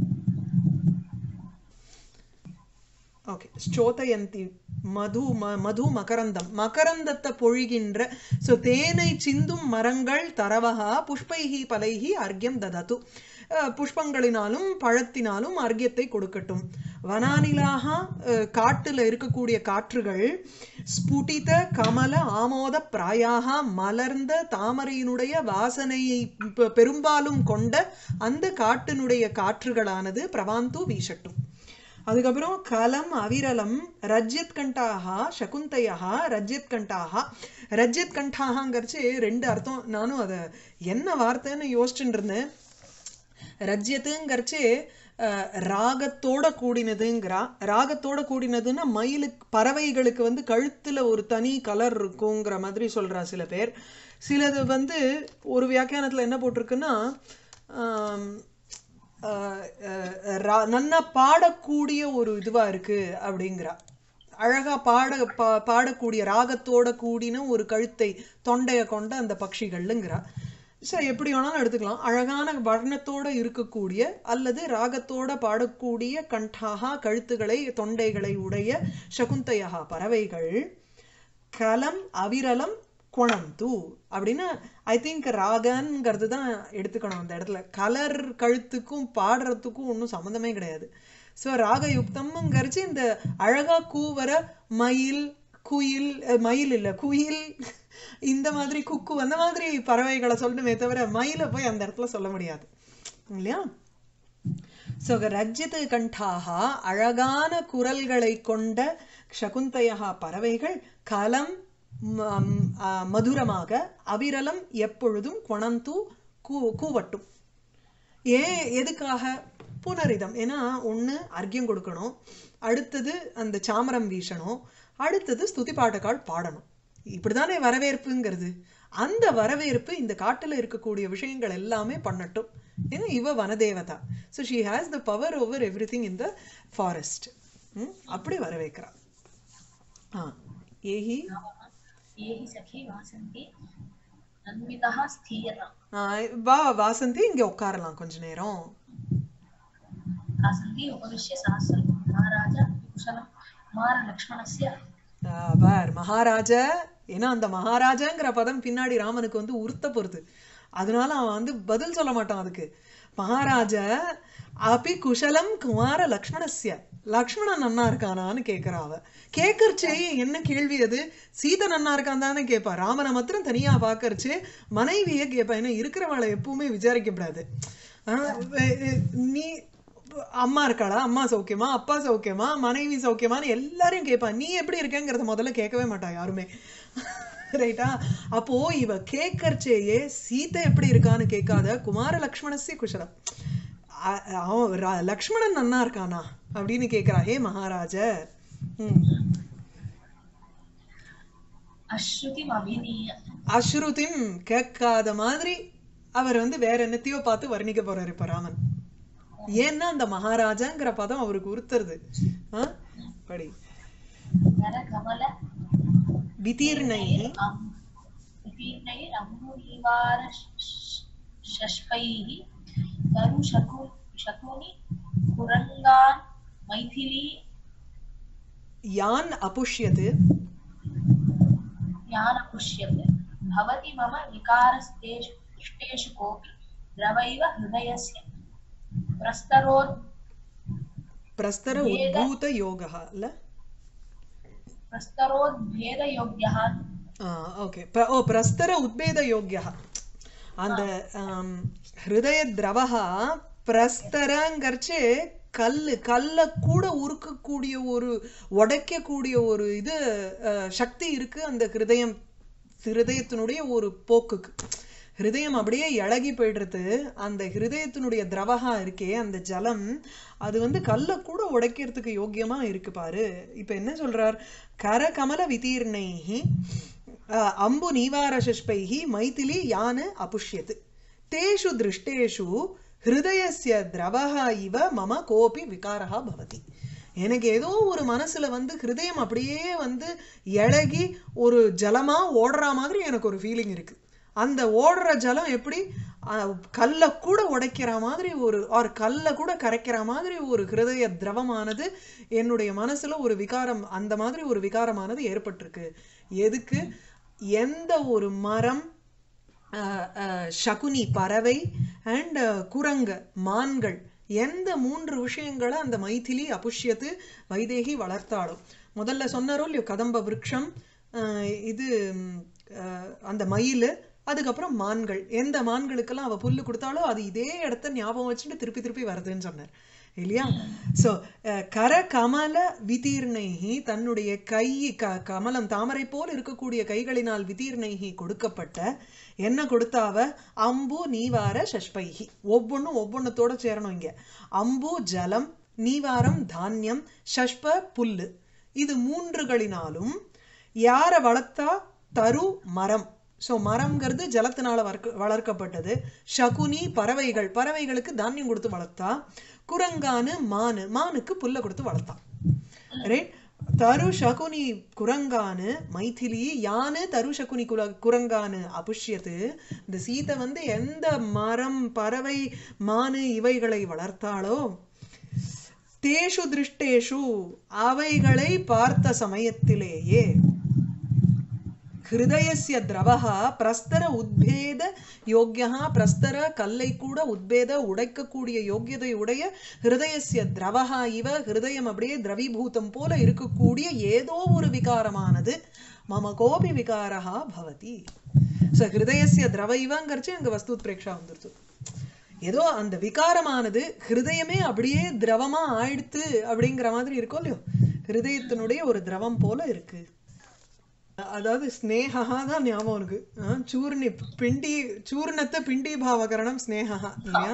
ஓகே ஸ்சோதயந்தி மது ம மது மகரந்தம் மகரந்தத்தை பொழிகின்ற ஸோ தேனை சிந்தும் மரங்கள் தரவகா புஷ்பைஹி பலைஹி அர்க்யம் ததது அஹ், புஷ்பங்களினாலும் பழத்தினாலும் அர்க்கியத்தை கொடுக்கட்டும் வனானிலாக அஹ், காட்டுல இருக்கக்கூடிய காற்றுகள் ஸ்புடித கமல ஆமோத பிராயாக மலர்ந்த தாமரையினுடைய வாசனையை பெ- பெரும்பாலும் கொண்ட அந்த காட்டினுடைய காற்றுகளானது பிரவாந்து வீசட்டும் அதுக்கப்புறம் கலம் அவிரலம் ரஜ்யத் கண்டாகா சகுந்தையா ரஜ்யத் கண்டாகா ரஜ்யத் கண்டாகங்கிறச்சு ரெண்டு அர்த்தம் நானும் அதை என்ன வார்த்தைன்னு யோசிச்சுட்டு இருந்தேன் ரஜ்யத்துங்கிறச்சு அஹ், ராகத்தோட கூடினதுங்கிறா ராகத்தோட கூடினதுன்னா மயிலுக்கு பறவைகளுக்கு வந்து கழுத்துல ஒரு தனி கலர் இருக்குங்கிற மாதிரி சொல்றா சில பேர் சிலது வந்து ஒரு வியாக்கியானத்துல என்ன போட்டிருக்குன்னா ஆம், அஹ், அஹ், ரா- நன்னா பாடக்கூடிய ஒரு இதுவா இருக்கு அப்படிங்கிறா அழகா பாட பா பாடக்கூடிய ராகத்தோட கூடின ஒரு கழுத்தை தொண்டைய கொண்ட அந்த பட்சிகள்ங்கிறா சரி எப்படி வேணாலும் எடுத்துக்கலாம் அழகான வர்ணத்தோட இருக்கக்கூடிய அல்லது ராகத்தோட பாடக்கூடிய கண்டாகா கழுத்துகளை தொண்டைகளை உடைய சகுந்தையா பறவைகள் கலம் அவிரலம் குணந்து அப்படின்னு ஐ திங்க் ராகங்கிறது தான் எடுத்துக்கணும் அந்த இடத்துல கலர் கழுத்துக்கும் பாடுறதுக்கும் ஒன்றும் சம்மந்தமே கிடையாது ஸோ ராகயுக்தம்ங்கிறச்சு இந்த அழகா கூவர மயில் குயில் அஹ், மயில் இல்லை குயில் இந்த மாதிரி குக்கு அந்த மாதிரி பறவைகளை சொல்லணுமே தவிர மயிலை போய் அந்த இடத்துல சொல்ல முடியாது இல்லையா ஸோ ரஜ்யத் கண்டாக அழகான குரல்களை கொண்ட சகுந்தையா பறவைகள் கலம் ம- ஆ, மதுரமாக அவிரலம் எப்பொழுதும் கொணந்து கூ கூவட்டும் ஏன் எதுக்காக புனரிதம் ஏன்னா ஒண்ணு அர்க்கியம் கொடுக்கணும் அடுத்தது அந்த சாமரம் வீசணும் அடுத்தது ஸ்துதி பாட்டக்கால் பாடணும் இப்படிதானே வரவேற்புங்கிறது அந்த வரவேற்பு இந்த காட்டுல இருக்கக்கூடிய விஷயங்கள் எல்லாமே பண்ணட்டும் ஏன்னா இவ வனதேவதா so she has the power over every thing in the forest அப்படி வரவேற்கிறா ஆ ஏஹி ये हि सखी वासन्ति अन्वितः स्थीयताम् ஆ, வா வாசந்தி இங்க உட்காரலாம் கொஞ்ச நேரம் आसन्ति उपविश्य सहस्रं महाराज कुशलं कुमारलक्ष्मणस्य ஆ, பார் மகாராஜா ஏன்னா அந்த மகாராஜாங்கிற பதம் பின்னாடி ராமனுக்கு வந்து உறுத்த போறது அதனால அவன் வந்து பதில் சொல்ல மாட்டான் அதுக்கு மகாராஜா அபி குஷலம் குமார லக்ஷ்மணஸ்ய லக்ஷ்மணன் நன்னா இருக்கானான்னு கேட்கிறா அவ கேட்கறச்சே என்ன கேள்வி அது சீதை நன்னா இருக்கான் தானே கேட்பா ராமனை மாத்திரம் தனியா பாக்கறச்சு மனைவியே கேட்பா ஏன்னா இருக்கிறவளை எப்பவுமே விசாரிக்கப்படாது ஆஹ் எ- எ- நீ அம்மா இருக்காளா அம்மா சௌக்கியமா அப்பா சௌக்கியமா மனைவி சௌக்கியமான்னு எல்லாரையும் கேட்பா நீ எப்படி இருக்கேங்கிறத முதல்ல கேட்கவே மாட்டா யாருமே ரைட்டா அப்போ இவ கேட்கறச்சேயே சீதை எப்படி இருக்கான்னு கேட்காத குமார லக்ஷ்மணஸ்ய குஷலம் அ- அவன் ர- லக்ஷ்மணன் நன்னா இருக்கானா அப்படின்னு கேக்குறா ஹே மகாராஜ ம். अश्रुतिम् अभिनीय அஸ்ருதிம் கேட்காத மாதிரி அவர் வந்து வேற என்னத்தையோ பார்த்து வர்ணிக்க போறாரு இப்ப ராமன் ஏன்னா அந்த மகாராஜாங்கிற பதம் அவருக்கு உறுத்துறது ஆ? படி करकमल விதீர்ணை अम्- वितीर्णैरम्बुनिवार शष्पैः तरुशकु शकुनि कुरङ्गान् मैथिली யான் அபுஷ்யது ज्ञानपुष्यते भवति मम विकारस्तेषु दृष्टेषु कोऽपि द्रवैव हृदयस्य प्रस्तरोद् பிரஸ்தர உத்பூத யோகா இல்ல प्रस्तरोद्भेदयोग्यः ஓகே ஓ பிரஸ்தர உத்பேத யோக்கியா அந்த ஆம், ஹிருதய திரவகா பிரஸ்தரங்கர்ச்சு கல்லு கல்ல கூட உருக்கக்கூடிய ஒரு உடைக்கக்கூடிய ஒரு இது அஹ், சக்தி இருக்கு அந்த ஹிருதயம் ஹிருதயத்தினுடைய ஒரு போக்குக்கு ஹிருதயம் அப்படியே இழகி போயிடுறது அந்த ஹிருதயத்தினுடைய திரவகா இருக்கே அந்த ஜலம் அது வந்து கல்ல கூட உடைக்கிறதுக்கு யோக்கியமா இருக்கு பாரு இப்ப என்ன சொல்றார் கர கமல விதீர்ணைஹி அஹ், அம்பு நீவார சஷ்பைஹி மைதிலி யானு அபுஷ்யத்து தேஷு திருஷ்டேஷு ஹிருதயஸ்ய திரவஹா இவ மம கோபி விகாரஹா பவதி எனக்கு ஏதோ ஒரு மனசுல வந்து ஹிருதயம் அப்படியே வந்து இழகி ஒரு ஜலமா ஓடுற மாதிரி எனக்கு ஒரு ஃபீலிங் இருக்கு அந்த ஓடுற ஜலம் எப்படி அஹ், கல்லை கூட உடைக்கிற மாதிரி ஒரு ஆர் கல்லை கூட கரைக்கிற மாதிரி ஒரு ஹிருதய திரவமானது என்னுடைய மனசுல ஒரு விகாரம் அந்த மாதிரி ஒரு விகாரமானது ஏற்பட்டிருக்கு எதுக்கு எந்த ஒரு மரம் அஹ், அஹ், சகுனி பறவை அண்ட் குரங்கு மான்கள் எந்த மூன்று விஷயங்களை அந்த மைதிலி அபுஷ்யத்து வைதேகி வளர்த்தாலும் முதல்ல சொன்னாரோ இல்லையோ கதம்ப விருட்சம் அஹ், இது ம், அஹ், அந்த மயில் அதுக்கப்புறம் மான்கள் எந்த மான்களுக்கெல்லாம் அவ புல்லு கொடுத்தாலோ அது இதே இடத்த ஞாபகம் வச்சுட்டு திருப்பி திருப்பி வருதுன்னு சொன்னார் இல்லையா சோ கர கமல விதீர்ணைஹி தன்னுடைய கை க கமலம் தாமரை போல் இருக்கக்கூடிய கைகளினால் விதீர்ணைஹி கொடுக்கப்பட்ட என்ன கொடுத்தாவ அம்பு நீவார சஷ்பைஹி ஒவ்வொன்றும் ஒவ்வொன்றத்தோட சேரணும் இங்க அம்பு ஜலம் நீவாரம் தானியம் ஷஷ்ப புல்லு இது மூன்றுகளினாலும் யார வளர்த்தா தரு மரம் ஸோ மரம்ங்கிறது ஜலத்தினால வளர்க்க வளர்க்கப்பட்டது சகுனி பறவைகள் பறவைகளுக்கு தானியம் கொடுத்து வளர்த்தா குரங்கானு மானு மானுக்கு புல்ல கொடுத்து வளர்த்தான் ரைட் தரு சகுனி குரங்கானு மைதிலி யானு தரு சகுனி குல குரங்கானு அபுஷ்யத்து இந்த சீதை வந்து எந்த மரம் பறவை மானு இவைகளை வளர்த்தாளோ தேஷு திருஷ்டேஷு அவைகளை பார்த்த சமயத்திலேயே ஹிருதயஸ்ய திரவः பிரஸ்தர உத்பேத யோக்கியா பிரஸ்தர கல்லை கூட உத்பேத உடைக்கக்கூடிய யோக்கியதை உடைய ஹிருதயஸ்ய திரவः இவ ஹிருதயம் அப்படியே திரவீபூதம் போல இருக்கக்கூடிய ஏதோ ஒரு விகாரமானது மம கோபி விகாரா பவதி ஸோ ஹிருதயஸ்ய திரவ இவங்கிறச்சு அங்க வஸ்து பிரேக்ஷா வந்துருச்சு ஏதோ அந்த விகாரமானது ஹிருதயமே அப்படியே திரவமா ஆயிடுத்து அப்படிங்கிற மாதிரி இருக்கும் இல்லையோ ஹிருதயத்தினுடைய ஒரு திரவம் போல இருக்கு அதாவது ஸ்னேகா தான் ஞாபகம் இருக்கு ஆ, சூர்ணி பிண்டி சூர்ணத்தை பிண்டி பாவகரணம் ஸ்னேகா இல்லையா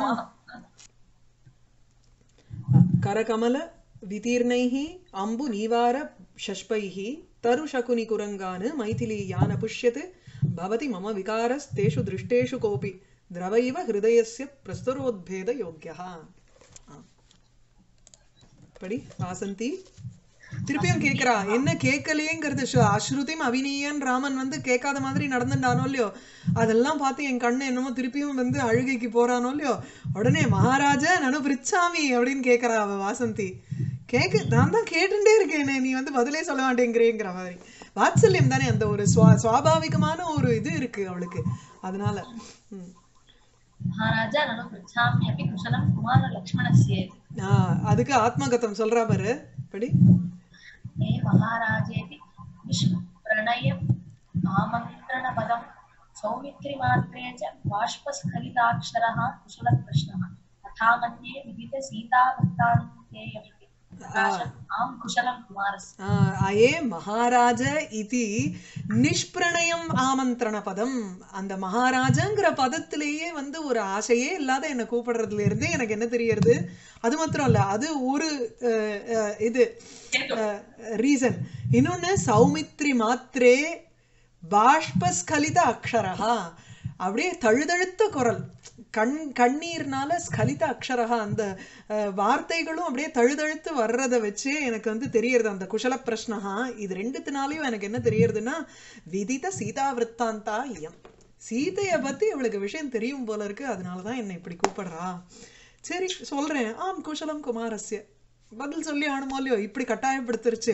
கரகமல விதீர்ணைः அம்பு நீவார ஷஷ்பைः தரு சகுனி குரங்கான் மைதிலி யான் அபுஷ்யத் பவதி மம விகாரஸ்தேஷு திருஷ்டேஷு கோபி திரவைவ ஹிருதயஸ்ய பிரஸ்தரோத்பேத யோக்கியः ஆ. படி வாசந்தி திருப்பியும் கேக்குறா என்ன கேட்கலையேங்கிறது சு- அஸ்ருதிம் அவினீயன் ராமன் வந்து கேட்காத மாதிரி நடந்துட்டானோ இல்லையோ அதெல்லாம் பார்த்து என் கண்ணு என்னமோ திருப்பியும் வந்து அழுகைக்கு போறானோ இல்லையோ உடனே மகாராஜா நனு பிரிச்சாமி அப்படின்னு கேக்குறா அவ வாசந்தி கேக்கு நான் தான் கேட்டுட்டே இருக்கேனே நீ வந்து பதிலே சொல்ல மாட்டேங்கிறேங்கிற மாதிரி வாத்சல்யம் தானே அந்த ஒரு சுவா சுவாபாவிகமான ஒரு இது இருக்கு அவளுக்கு அதனால ம். महाराजा ननु पृच्छामि अपि कुशलं कुमारलक्ष्मणस्य इति ஆஹ் அதுக்கு ஆத்மகதம் சொல்றா பாரு படி मे महाराजेति निष्प्रणयम् आमन्त्रणपदं सौमित्रिमात्रे च बाष्पस्खलिताक्षरः कुशलप्रश्नः तथा मन्ये विदितसीतावृत्तान्तेयमिति प्रकाशम् आं कुशलं कुमारस्य ஆஹ் அயே மகாராஜ இதி நிஷ்பிரணயம் ஆமந்திரண பதம் அந்த மகாராஜங்கிற பதத்திலேயே வந்து ஒரு ஆசையே இல்லாத என்னை கூப்பிடுறதுல இருந்து எனக்கு என்ன தெரியறது அது மாத்திரம் இல்ல அது ஒரு அஹ், அஹ், இது ரீசன் இன்னொன்னு சௌமித்ரி மாத்திரே பாஷ்பஸ்கலித அக்ஷரஹா அப்படியே தழுதழுத்த குரல் கண் கண்ணீர்னால ஸ்கலித அக்ஷரஹா அந்த அஹ், வார்த்தைகளும் அப்படியே தழுதழுத்து வர்றதை வச்சு எனக்கு வந்து தெரியறது அந்த குஷல பிரஷ்னஹா இது ரெண்டுத்தினாலையும் எனக்கு என்ன தெரியறதுன்னா விதித சீதா விற்த்தாந்தா இயம் சீதைய பத்தி இவளுக்கு விஷயம் தெரியும் போல இருக்கு அதனாலதான் என்னை இப்படி கூப்பிடுறா சரி சொல்றேன் ஆம் குஷலம் குமாரஸ்ய பதில் சொல்லி ஆணுமோ இல்லையோ இப்படி கட்டாயப்படுத்துருச்சு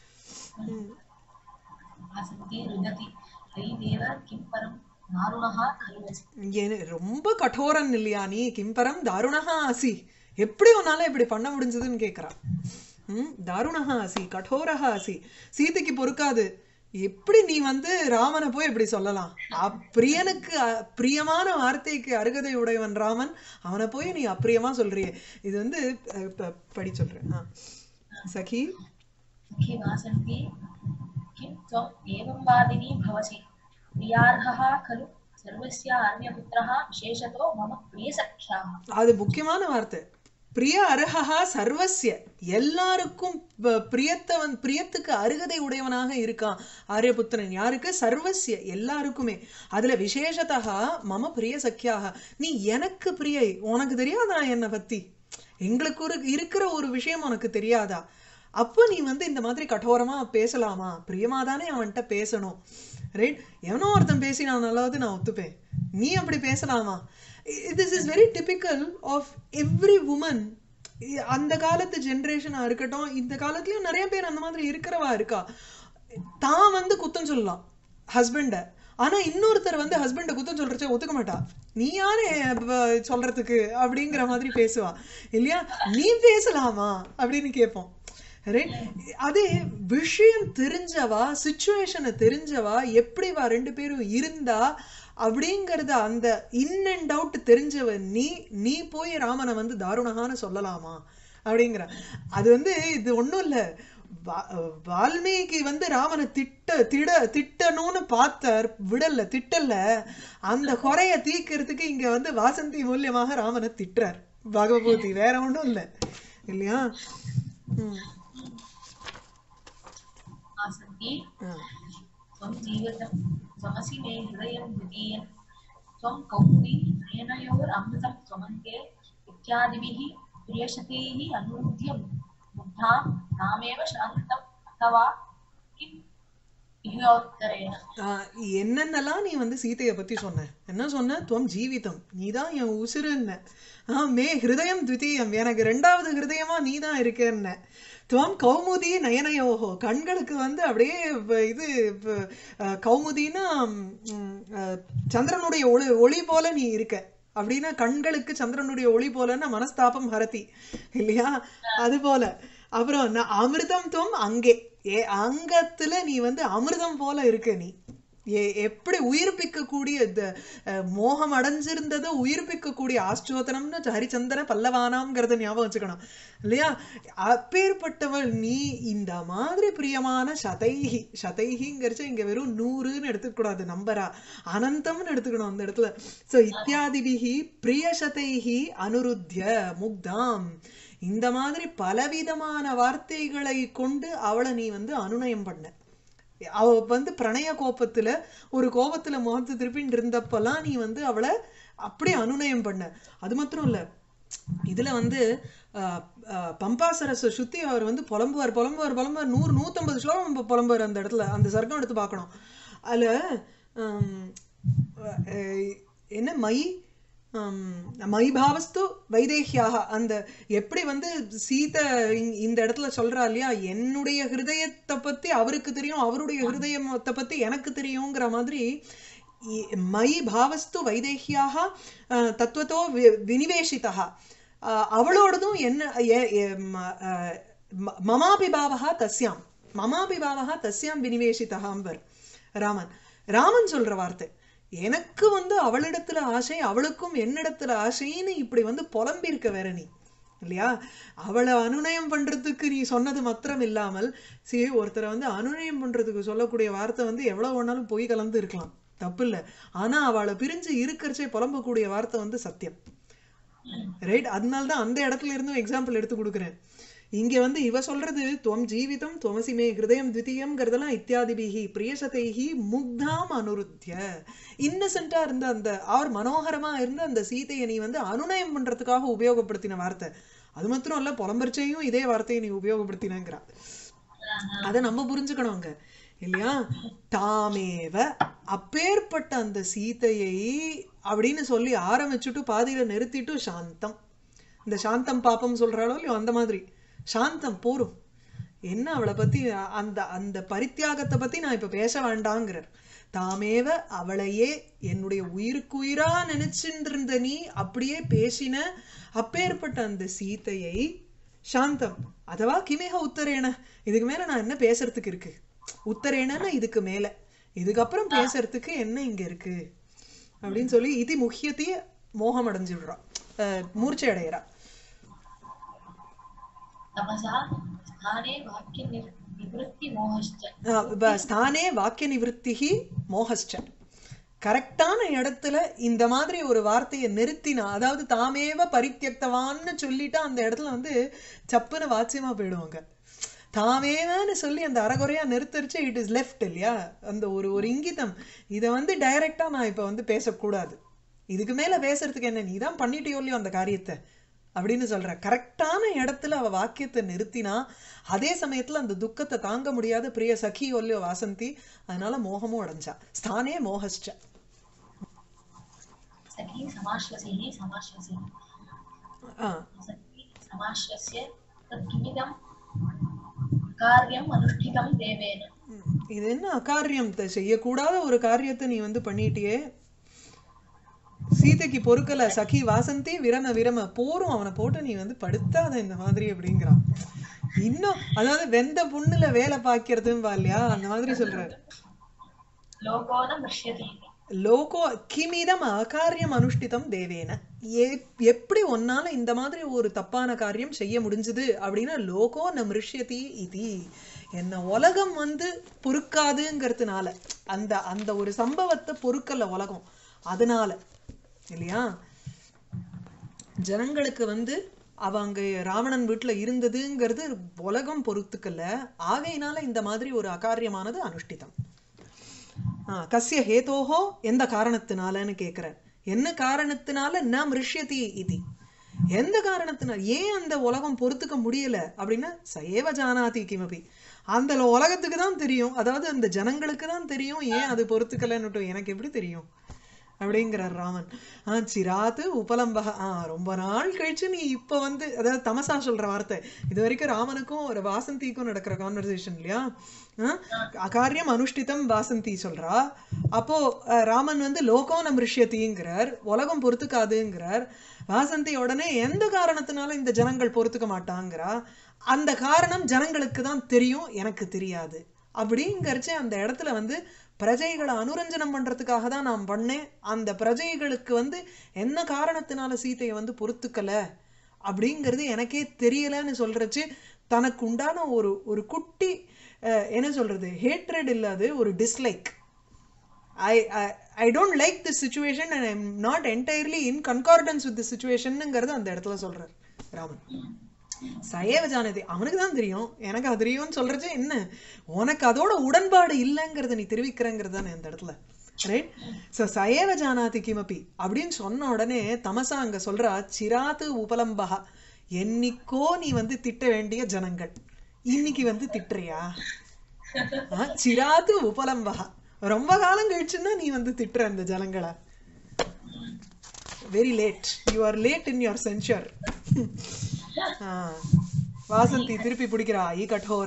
आसक्ति रुदति तयि देव किं परं दारुणः खलु अस्ति ஏன்னு ரொம்ப கடோரன் இல்லையா நீ கிம்பரம் தாருணஹா ஆசி எப்படி உன்னால இப்படி பண்ண முடிஞ்சதுன்னு கேக்குறா ம் தாருணஹா ஆசி கடோரஹா ஆசி சீதைக்கு பொறுக்காது எப்படி நீ வந்து ராமனை போய் இப்படி சொல்லலாம் அப்பிரியனுக்கு அ- பிரியமான வார்த்தைக்கு அருகதை உடையவன் ராமன் அவனை போய் நீ அப்பிரியமா சொல்றியே இது வந்து அஹ், ப- படி சொல்றேன் ஆ. சகி सखि वासन्ति किं त्वम् एवं वादिनी भवसि प्रियार्हः खलु सर्वस्य आर्यपुत्रः विशेषतो मम प्रियसख्याः அது முக்கியமான வார்த்தை பிரிய அருகா சர்வஸ்ய எல்லாருக்கும் ப- பிரியத்தவன் பிரியத்துக்கு அருகதை உடையவனாக இருக்கான் ஆரியபுத்திரன் யாருக்கு சர்வஸ்ய எல்லாருக்குமே அதுல விசேஷத்தா மம பிரிய சக்கியாக நீ எனக்கு பிரியை உனக்கு தெரியாதா என்னை பத்தி எங்களுக்கு ஒரு இருக்கிற ஒரு விஷயம் உனக்கு தெரியாதா அப்போ நீ வந்து இந்த மாதிரி கடோரமா பேசலாமா பிரியமா தானே அவன்கிட்ட பேசணும் ரைட் எவனோ ஒருத்தன் பேசினானாலாவது நான் ஒத்துப்பேன் நீ அப்படி பேசலாமா this is very typical of every woman அந்த காலத்து ஜென்ரேஷனா இருக்கட்டும் இந்த காலத்துலயும் நிறைய பேர் அந்த மாதிரி இருக்கிறவா இருக்கா தான் வந்து குத்தம் சொல்லலாம் ஹஸ்பண்ட ஆனா இன்னொருத்தர் வந்து ஹஸ்பண்ட குத்தம் சொல்றச்சே ஒத்துக்க மாட்டா நீ யாரு ப- சொல்றதுக்கு அப்படிங்கிற மாதிரி பேசுவா இல்லையா நீ பேசலாமா அப்படின்னு கேட்போம் ரைட் அதே விஷயம் தெரிஞ்சவா சுச்சுவேஷனை தெரிஞ்சவா எப்படி வா ரெண்டு பேரும் இருந்தா அப்படிங்கறத அந்த இன் அண்ட் அவுட் தெரிஞ்சவ நீ நீ போய் ராமனை வந்து தாருணகான்னு சொல்லலாமா அப்படிங்கிற அது வந்து இது ஒண்ணும் இல்ல வா- வால்மீகி வந்து ராமனை திட்ட திட திட்டணும்னு பார்த்தார் விடல திட்டல அந்த குறைய தீக்கிறதுக்கு இங்க வந்து வாசந்தி மூலியமாக ராமனை திட்டுறார் பகவதி வேற ஒண்ணும் இல்ல இல்லையா ம். आसन्ति ஆ. त्वं जीवितं त्वमसि मे हृदयं द्वितीयं त्वं कौमुदी नयनयोरमृतं त्वमन्ते इत्यादिभिः प्रियशतैः अनूद्य मुग्धां तामेव शान्तम् अथवा किम् इहोत्तरेण ஆஹ் என்னென்னலாம் நீ வந்து சீதையை பத்தி சொன்ன என்ன சொன்ன துவம் ஜீவிதம் நீதான் என் உசுருன்ன ஆஹ் மே ஹிருதயம் த்விதீயம் எனக்கு ரெண்டாவது ஹிருதயமா நீதான் இருக்கேன்ன துவம் கௌமுதி நயனயோகோ கண்களுக்கு வந்து அப்படியே வ- இது வ- ஆஹ் கௌமுதின்னா ம், ஆஹ் சந்திரனுடைய ஒளி ஒளி போல நீ இருக்க அப்படின்னா கண்களுக்கு சந்திரனுடைய ஒளி போலன்னா மனஸ்தாபம் ஹரதி இல்லையா அது போல அப்புறம் நான் அமிர்தம் துவம் அங்கே ஏ அங்கத்துல நீ வந்து அமிர்தம் போல இருக்க நீ எ- எப்படி உயிர்ப்பிக்கக்கூடிய இந்த அஹ், மோகம் அடைஞ்சிருந்ததை உயிர்ப்பிக்கக்கூடிய ஆஸ்டோதனம்னு ஹரிச்சந்திர பல்லவானாம்ங்கிறத ஞாபகம் வச்சுக்கணும் இல்லையா அப்பேற்பட்டவள் நீ இந்த மாதிரி பிரியமான சதைஹி சதைஹிங்கிறச்ச இங்க வெறும் நூறுன்னு எடுத்துக்கூடாது நம்பரா அனந்தம்னு எடுத்துக்கணும் அந்த இடத்துல சோ இத்தியாதிபிகி பிரியசதைஹி அனுருத்திய முக்தாம் இந்த மாதிரி பலவிதமான வார்த்தைகளை கொண்டு அவளை நீ வந்து அனுநயம் பண்ண அவ வந்து பிரணய கோபத்துல ஒரு கோபத்துல முகத்து திருப்பின்னு இருந்தப்பெல்லாம் நீ வந்து அவளை அப்படியே அனுநயம் பண்ண அது மாத்திரம் இல்ல இதுல வந்து ஆஹ், ஆஹ், பம்பாசரஸை சுத்தி அவர் வந்து புலம்புவார் புலம்புவார் புலம்புவார் நூறு நூத்தம்பது ஸ்லோகம் புலம்புவார் அந்த இடத்துல அந்த சர்க்கம் எடுத்து பார்க்கணும் அதுல ஆம், அஹ், என்ன மை ஆம், மை பாவஸ்து வைதேகியாக அந்த எப்படி வந்து சீதை இங்- இந்த இடத்துல சொல்றா இல்லையா என்னுடைய ஹிருதயத்தை பத்தி அவருக்கு தெரியும் அவருடைய ஹிருதயத்தை பத்தி எனக்கு தெரியுங்கிற மாதிரி இ- மை பாவஸ்து வைதேகியாக அஹ், தத்துவத்தோ வி- வினிவேஷிதா அஹ், அவளோடதும் என்ன எ- எ- ம- அஹ், ம- மமாபி பாவகா தஸ்யாம் மமாபி பாவகா தஸ்யாம் வினிவேஷிதகாம்பர் ராமன் ராமன் சொல்ற வார்த்தை எனக்கு வந்து அவளிடத்துல ஆசை அவளுக்கும் என்னிடத்துல ஆசைன்னு இப்படி வந்து புலம்பிருக்க வேற நீ இல்லையா அவளை அனுநயம் பண்றதுக்கு நீ சொன்னது மாத்திரம் இல்லாமல் சரி ஒருத்தரை வந்து அனுநயம் பண்றதுக்கு சொல்லக்கூடிய வார்த்தை வந்து எவ்வளவு வேணாலும் பொய் கலந்து இருக்கலாம் தப்பு இல்ல ஆனா அவளை பிரிஞ்சு இருக்கிறச்சே புலம்பக்கூடிய வார்த்தை வந்து சத்தியம் ரைட் அதனால தான் அந்த இடத்துல இருந்தும் எக்ஸாம்பிள் எடுத்து கொடுக்குறேன் இங்க வந்து இவ சொல்றது துவம் ஜீவிதம் துவமசிமே ஹிருதயம் த்விதீயம்ங்கிறதெல்லாம் இத்தியாதிபிகி பிரியசதைஹி முக்தாம் அனுருத்திய இன்னசென்ட்டா இருந்த அந்த ஆர் மனோகரமா இருந்த அந்த சீதையை நீ வந்து அனுநயம் பண்றதுக்காக உபயோகப்படுத்தின வார்த்தை அது மாத்திரம் இல்ல புலம்பரிச்சையும் இதே வார்த்தையை நீ உபயோகப்படுத்தினங்கிறா அதை நம்ம புரிஞ்சுக்கணும் அங்க இல்லையா தாமேவ அப்பேற்பட்ட அந்த சீதையை அப்படின்னு சொல்லி ஆரம்பிச்சுட்டு பாதியில நிறுத்திட்டு சாந்தம் இந்த சாந்தம் பாப்பம் சொல்றாளோ இல்லையோ அந்த மாதிரி சாந்தம் போரும் என்ன அவளை பத்தி அந்த அந்த பரித்தியாகத்தை பத்தி நான் இப்ப பேச வேண்டாங்கிறார் தாமேவ அவளையே என்னுடைய உயிருக்குயிரா நினைச்சுட்டு இருந்த நீ அப்படியே பேசின அப்பேற்பட்ட அந்த சீதையை சாந்தம் அதுவா கிமேக உத்தரேன இதுக்கு மேல நான் என்ன பேசுறதுக்கு இருக்கு உத்தரேனன்னா இதுக்கு மேல இதுக்கப்புறம் பேசுறதுக்கு என்ன இங்க இருக்கு அப்படின்னு சொல்லி இது முக்கியத்தையே மோகம் அடைஞ்சு விடுறா அஹ் மூர்ச்சை அடையிறா तपसा स्थाने वाक्यनिवृत्तिमोहश्च அஹ் ப- ஸ்தானே வாக்கிய நிவர்த்திகி மோகஸ்ச கரெக்டான இடத்துல இந்த மாதிரி ஒரு வார்த்தையை நிறுத்தினா அதாவது தாமேவ பரித்தியக்தவான்னு சொல்லிட்டா அந்த இடத்துல வந்து சப்புன்னு வாட்சியமா போயிடுவாங்க தாமேவன்னு சொல்லி அந்த அறகுறையா நிறுத்தரிச்சு இட் இஸ் லெஃப்ட் இல்லையா அந்த ஒரு ஒரு இங்கிதம் இதை வந்து டைரக்டா நான் இப்ப வந்து பேசக்கூடாது இதுக்கு மேல பேசுறதுக்கு என்ன நீ தான் பண்ணிட்டியோ இல்லையோ அந்த காரியத்தை அப்படின்னு சொல்ற கரெக்டான இடத்துல அவ வாக்கியத்தை நிறுத்தினா அதே சமயத்துல அந்த துக்கத்தை தாங்க முடியாத பிரிய சகி ஒல்லியோ வாசந்தி அதனால மோகமும் அடைஞ்சா ஸ்தானே மோகஸ்ச सखी समाश्वसिः समाश्वसिः ஆ सखी समाश्वस्य तत् किमिदं कार्यम् अनुष्ठितं देवेन இது என்ன அகாரியம் த- செய்யக்கூடாத ஒரு காரியத்தை நீ வந்து பண்ணிட்டியே சீதைக்கு பொறுக்கல சகி வாசந்தி விரம விரம போரும் அவனை போட்டு நீ வந்து படுத்தாத இந்த மாதிரி அப்படிங்கிறான் இன்னும் அதாவது வெந்த புண்ணுல வேலை பாக்கிறதும்பா இல்லையா அந்த மாதிரி சொல்றாரு लोको न मृष्यति इति லோகோ கிமிதம் அகாரியம் அனுஷ்டிதம் தேவேன எ- எப்படி ஒன்னால இந்த மாதிரி ஒரு தப்பான காரியம் செய்ய முடிஞ்சது அப்படின்னா லோகோ ந மிருஷ்யதி இது என்ன உலகம் வந்து பொறுக்காதுங்கிறதுனால அந்த அந்த ஒரு சம்பவத்தை பொறுக்கல உலகம் அதனால இல்லையா ஜனங்களுக்கு வந்து அவ அங்க ராவணன் வீட்டுல இருந்ததுங்கிறது உலகம் பொறுத்துக்கல ஆகையினால இந்த மாதிரி ஒரு அகாரியமானது அனுஷ்டிதம் ஆ, கஸ்ய ஹேதோஹோ எந்த காரணத்தினாலன்னு கேக்குறார் என்ன காரணத்தினால ந மிருஷ்யதி இது எந்த காரணத்தினால ஏன் அந்த உலகம் பொறுத்துக்க முடியல அப்படின்னா சயேவ ஜானாதி கிமபி அந்த உலகத்துக்கு தான் தெரியும் அதாவது அந்த ஜனங்களுக்கு தான் தெரியும் ஏன் அது பொறுத்துக்கலன்னுட்டு எனக்கு எப்படி தெரியும் அப்படிங்கிறார் ராமன் ஆ சிராத்து உபலம்பக ஆ ரொம்ப நாள் கழிச்சு நீ இப்ப வந்து அதாவது தமசா சொல்ற வார்த்தை இது வரைக்கும் ராமனுக்கும் ஒரு வாசந்திக்கும் நடக்கிற கான்வர்சேஷன் இல்லையா ஆ? அகாரியம் அனுஷ்டிதம் வாசந்தி சொல்றா அப்போ அஹ், ராமன் வந்து லோகம் நமிருஷ்யத்திங்கிறார் உலகம் பொறுத்துக்காதுங்கிறார் வாசந்தி உடனே எந்த காரணத்தினால இந்த ஜனங்கள் பொறுத்துக்க மாட்டாங்கிறா அந்த காரணம் ஜனங்களுக்கு தான் தெரியும் எனக்கு தெரியாது அப்படிங்கறச்சே அந்த இடத்துல வந்து பிரஜைகளை அனுரஞ்சனம் பண்றதுக்காக தான் நான் பண்ணேன் அந்த பிரஜைகளுக்கு வந்து என்ன காரணத்தினால சீதையை வந்து பொறுத்துக்கல அப்படிங்கிறது எனக்கே தெரியலன்னு சொல்றச்சு தனக்கு உண்டான ஒரு ஒரு குட்டி அஹ், என்ன சொல்றது ஹேட்ரட் இல்லாது ஒரு dislike I I don't like this situation and I'm not entirely in concordance with the சுச்சுவேஷனுங்கிறது அந்த இடத்துல சொல்றார் ராமன் சயேவ ஜானதி அவனுக்கு தான் தெரியும் எனக்கு அது தெரியும்னு சொல்றச்சே என்ன உனக்கு அதோட உடன்பாடு இல்லைங்கிறத நீ தெரிவிக்கிறங்கிறது தானே அந்த இடத்துல ரைட் ஸோ சயேவ ஜானாதி கிமபி அப்படின்னு சொன்ன உடனே தமசா அங்க சொல்றா சிராத்து உபலம்பகா என்னைக்கோ நீ வந்து திட்ட வேண்டிய ஜனங்கள் இன்னைக்கு வந்து திட்டுறியா ஆ, சிராத்து உபலம்பகா ரொம்ப காலம் கழிச்சுன்னா நீ வந்து திட்டுற அந்த ஜனங்களை very late you are late in your censure Vasanthi திருப்பி பிடிக்கிறா ஐ கட்டோர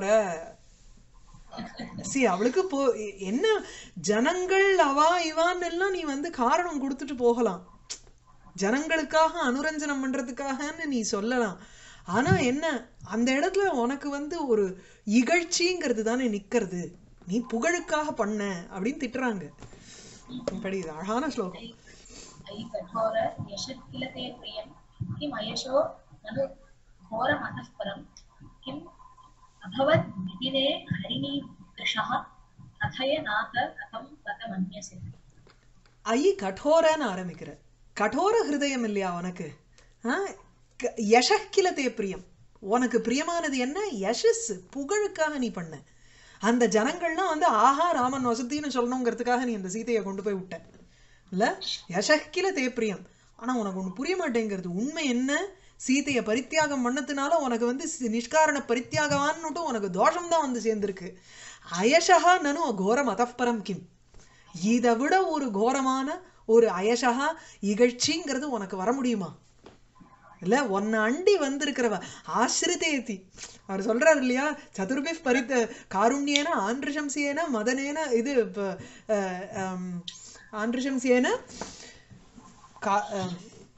சி அவளுக்கு போ என்ன ஜனங்கள் அவா இவான்னு எல்லாம் நீ வந்து காரணம் கொடுத்துட்டு போகலாம் ஜனங்களுக்காக அனுரஞ்சனம் பண்றதுக்காகன்னு நீ சொல்லலாம் ஆனா என்ன அந்த இடத்துல உனக்கு வந்து ஒரு இகழ்ச்சிங்கிறது தானே நிக்கிறது நீ புகழுக்காக பண்ண அப்படின்னு திட்டுறாங்க படி இது அழகான ஸ்லோகம் अयि कठोर यशत् किल ते प्रियं किम् अयशो ननु घोरमतः परं किम् अभवत् विदिने हरिणीदृशः कथय नाथ कथं गतमन्यसे ஐ கடோரன்னு ஆரம்பிக்கிற கடோர ஹிருதயம் இல்லையா உனக்கு ஆ? க- யசக் கில தே பிரியம் உனக்கு பிரியமானது என்ன யசஸ் புகழுக்காக நீ பண்ண அந்த ஜனங்கள்லாம் வந்து ஆஹா ராமன் வசத்தின்னு சொல்லணுங்கிறதுக்காக நீ அந்த சீதையை கொண்டு போய் விட்ட இல்ல யசக்கில தே பிரியம் ஆனா உனக்கு ஒண்ணு புரிய மாட்டேங்கிறது உண்மை என்ன சீதையை பரித்தியாகம் பண்ணதுனால உனக்கு வந்து சி- நிஷ்காரண பரித்தியாகவான்னுட்டு உனக்கு தோஷம் தான் வந்து சேர்ந்திருக்கு அயசகா நனு கோரம் அதப்பரம் கிம் இதை விட ஒரு கோரமான ஒரு அயசகா இகழ்ச்சிங்கிறது உனக்கு வர முடியுமா இல்ல உன்னை அண்டி வந்திருக்கிறவ ஆசிரிதேதி அவர் சொல்றாரு இல்லையா சதுர்பி பரித்த காருண்யேன ஆந்திரசம்சியேன மதனேன இது இப்ப, அஹ், ஹம், ஆந்திரசம்சியேன கா- அஹ்,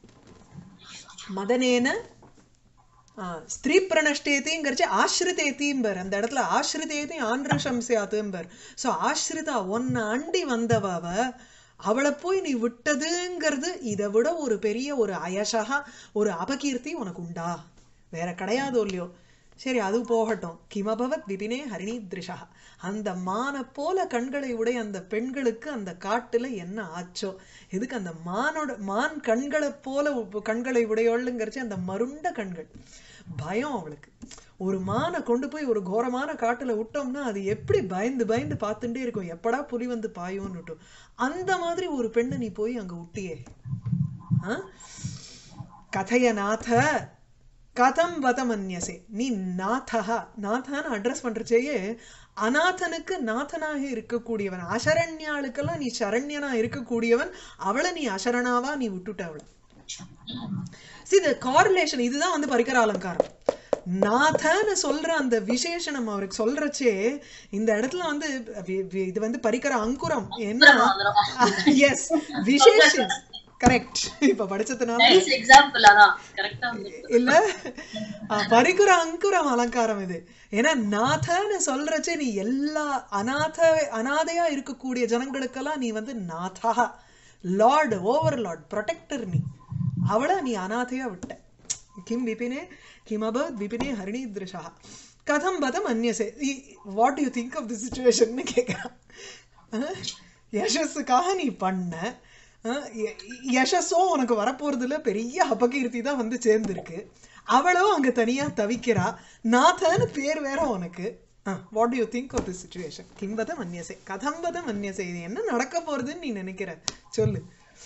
மதனேன ஆ, ஸ்திரீ பிரணஷ்டேதிங்கிறச்சு ஆசிரிதேதிம்பர் அந்த இடத்துல ஆசிரிதேதி ஆந்திரசம்சியாத்தும்பர் ஸோ ஆசிரிதா ஒன்னை அண்டி வந்தவ அவ அவளை போய் நீ விட்டதுங்கிறது இதை விட ஒரு பெரிய ஒரு அயசகா ஒரு அபகீர்த்தி உனக்கு உண்டா வேற கிடையாதோ இல்லையோ சரி அது போகட்டும் கிமபவத் விபினே ஹரிணி திருஷா அந்த மானை போல கண்களை உடைய அந்த பெண்களுக்கு அந்த காட்டுல என்ன ஆச்சோ எதுக்கு அந்த மானோட மான் கண்களை போல உ- கண்களை உடையோளுங்கிறச்சு அந்த மருண்ட கண்கள் பயம் அவளுக்கு ஒரு மானை கொண்டு போய் ஒரு கோரமான காட்டுல விட்டோம்னா அது எப்படி பயந்து பயந்து பார்த்துட்டே இருக்கும் எப்படா புலி வந்து பாயும்னுட்டு அந்த மாதிரி ஒரு பெண்ணை நீ போய் அங்க விட்டியே ஆ? கதைய நாத கதம் வதமன்யசே நீ நாதா நாதான்னு அட்ரஸ் பண்றச்சேயே அநாதனுக்கு நாதனாக இருக்கக்கூடியவன் அசரண்யாளுக்கெல்லாம் நீ சரண்யனா இருக்கக்கூடியவன் அவளை நீ அசரணாவா நீ விட்டுட்ட அவளை see the correlation இதுதான் வந்து பரிகர அலங்காரம் நாதன்னு சொல்ற அந்த விசேஷணம் அவருக்கு சொல்றச்சே இந்த இடத்துல வந்து வி- வி- இது வந்து பரிக்கர அங்குரம் என்ன எஸ் விசேஷம் கரெக்ட் இப்ப படிச்சதுனால நைஸ் எக்ஸாம்பிள் அதான் கரெக்டா வந்து இல்ல ஆ, பரிகுர அங்குரம் அலங்காரம் இது ஏன்னா நாதன்னு சொல்றச்சே நீ எல்லா அநாத அனாதையா இருக்கக்கூடிய ஜனங்களுக்கெல்லாம் நீ வந்து நாதா லார்டு ஓவர் லார்ட் ப்ரொடெக்டர் நீ அவளை நீ அநாதையா விட்ட கிம் விபினே கிம் அபத் விபினே ஹரிணி திருஷா கதம் பதம் அந்நியசே what you think of the situation கேட்கிறான் அஹ், யசஸுக்காக நீ பண்ண அஹ், ய- யசஸோ உனக்கு வரப்போறதுல பெரிய அபகீர்த்தி தான் வந்து சேர்ந்திருக்கு அவளோ அங்க தனியா தவிக்கிறா நாதன்னு பேர் வேற உனக்கு what you think of the situation கிம்பத மன்யசே கதம்பத மன்யசே இது என்ன நடக்க போறதுன்னு நீ நினைக்கிற சொல்லு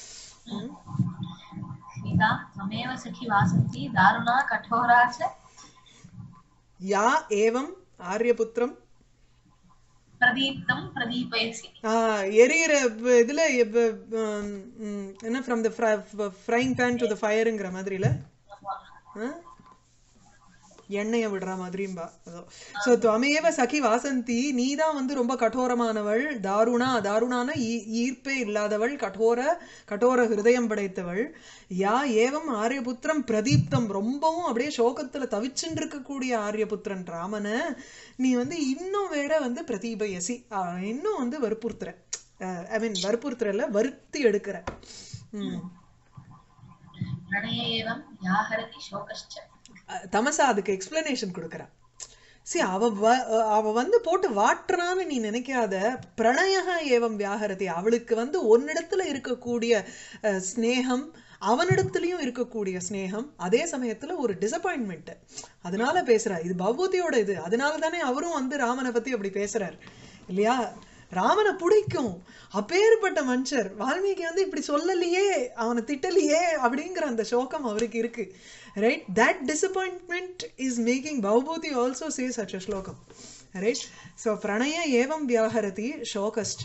सीता त्वमेव सखी वासन्ती दारुणा कठोरा च யா ஏவம் ஆரியபுத்திரம் प्रदीप्तं प्रदीपयसि ஆஹ் எரியிற வ- இதுல இப்ப, ஹம், ம், என்ன from the frying pan to the ஃபயருங்கிற மாதிரில எண்ணெயை விடுற மாதிரியும்பா ஸோ துவமேவ சகி வாசந்தி நீ தான் வந்து ரொம்ப கठोरமானவள் தாருணா தாருணான ஈ- ஈர்ப்பே இல்லாதவள் கठोर கठोर ஹிருதயம் படைத்தவள் யா ஏவம் ஆரியபுத்திரம் பிரதீப்தம் ரொம்பவும் அப்படியே சோகத்துல தவிச்சுட்டு இருக்கக்கூடிய ஆரியபுத்திரன் ராமனை நீ வந்து இன்னும் வேற வந்து பிரதீபயசி ஆஹ், இன்னும் வந்து வற்புறுத்துற ஐ மீன் வற்புறுத்துறல வருத்தி எடுக்கிற ம் प्रणय एवं व्याहरति शोकश्च அஹ் தமசா அதுக்கு எக்ஸ்பிளனேஷன் கொடுக்குறா சி அவ வ- அவ வந்து போட்டு வாட்டுறான்னு நீ நினைக்காத பிரணயக ஏவம் வியாகரதி அவளுக்கு வந்து ஒன்னிடத்துல இருக்கக்கூடிய அஹ், ஸ்நேகம் அவனிடத்துலயும் இருக்கக்கூடிய ஸ்நேகம் அதே சமயத்துல ஒரு டிசப்பாயின்மெண்ட் அதனால பேசுறா இது பகவதியோட இது அதனால தானே அவரும் வந்து ராமனை பத்தி அப்படி பேசுறார் இல்லையா ராமனை பிடிக்கும் அப்பேற்பட்ட மனுஷர் வால்மீகி வந்து இப்படி சொல்லலையே அவனை திட்டலையே அப்படிங்கிற அந்த சோகம் அவருக்கு இருக்கு right that disappointment is making Bhavabhuti also say such a ஸ்லோகம் ரைட் ஸோ பிரணய ஏவம் வியாகரதி சோகஸ்ச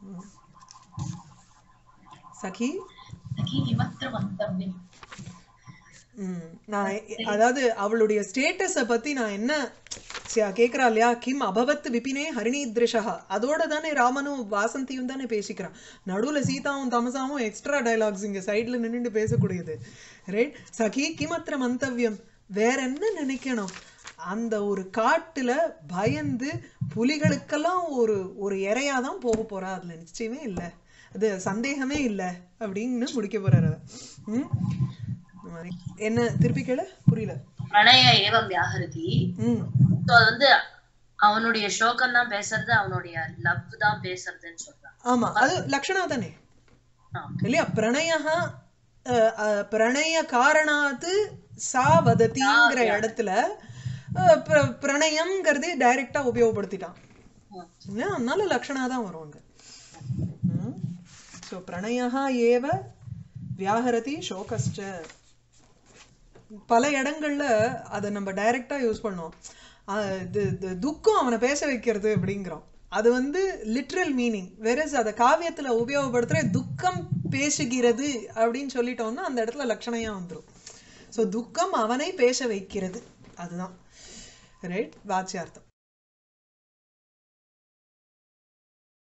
சகி सखी किमत्र मन्तव्यम् ம், நான் எ- அதாவது அவளுடைய ஸ்டேட்டஸை பத்தி நான் என்ன ச- கேக்குறா இல்லையா கிம் அபவத் விபினே ஹரிணீத்ரிஷா அதோட தானே ராமனும் வாசந்தியும் தானே பேசிக்கிறான் நடுவுல சீதாவும் தமசாவும் எக்ஸ்ட்ரா டயலாக்ஸ் இங்க சைடுல நின்னுட்டு பேசக்கூடியது ரைட் சகி கிமத்திர மந்தவ்யம் வேற என்ன நினைக்கணும் அந்த ஒரு காட்டுல பயந்து புலிகளுக்கெல்லாம் ஒரு ஒரு இரையா தான் போக போறா அதுல நிச்சயமே இல்ல அது சந்தேகமே இல்ல அப்படின்னு முடிக்க போறாரு அவர். ம் இந்த மாதிரி. என்ன திருப்பி கேளு புரியல பிரணய ஏவம் வியாகரதி ம் So அது வந்து அவனுடைய சோகம் தான் பேசுறது அவனுடைய லவ் தான் பேசுறதுன்னு சொல்றான் ஆமா அது லக்ஷணா தானே ஆ. இல்லையா பிரணய பிரணய காரணாத்து சா வததிங்கிற இடத்துல அஹ், பிர- பிரணயம்ங்கிறதே டைரக்டா உபயோகப்படுத்திட்டான் ம். இல்லையா? அதனால லக்ஷணா தான் வரும் அங்க ஸோ பிரணயா ஏவ வியாகரதி சோகஸ்ச பல இடங்கள்ல அதை நம்ம டைரக்டா யூஸ் பண்ணுவோம் அஹ் இது இது துக்கம் அவனை பேச வைக்கிறது அப்படிங்கிறோம் அது வந்து லிட்ரல் மீனிங் வெரஸ் அதை காவியத்துல உபயோகப்படுத்துற துக்கம் பேசுகிறது அப்படின்னு சொல்லிட்டோம்னா அந்த இடத்துல லட்சணையா வந்துரும் ஸோ துக்கம் அவனை பேச வைக்கிறது அதுதான் ரைட் வாச்சியார்த்தம்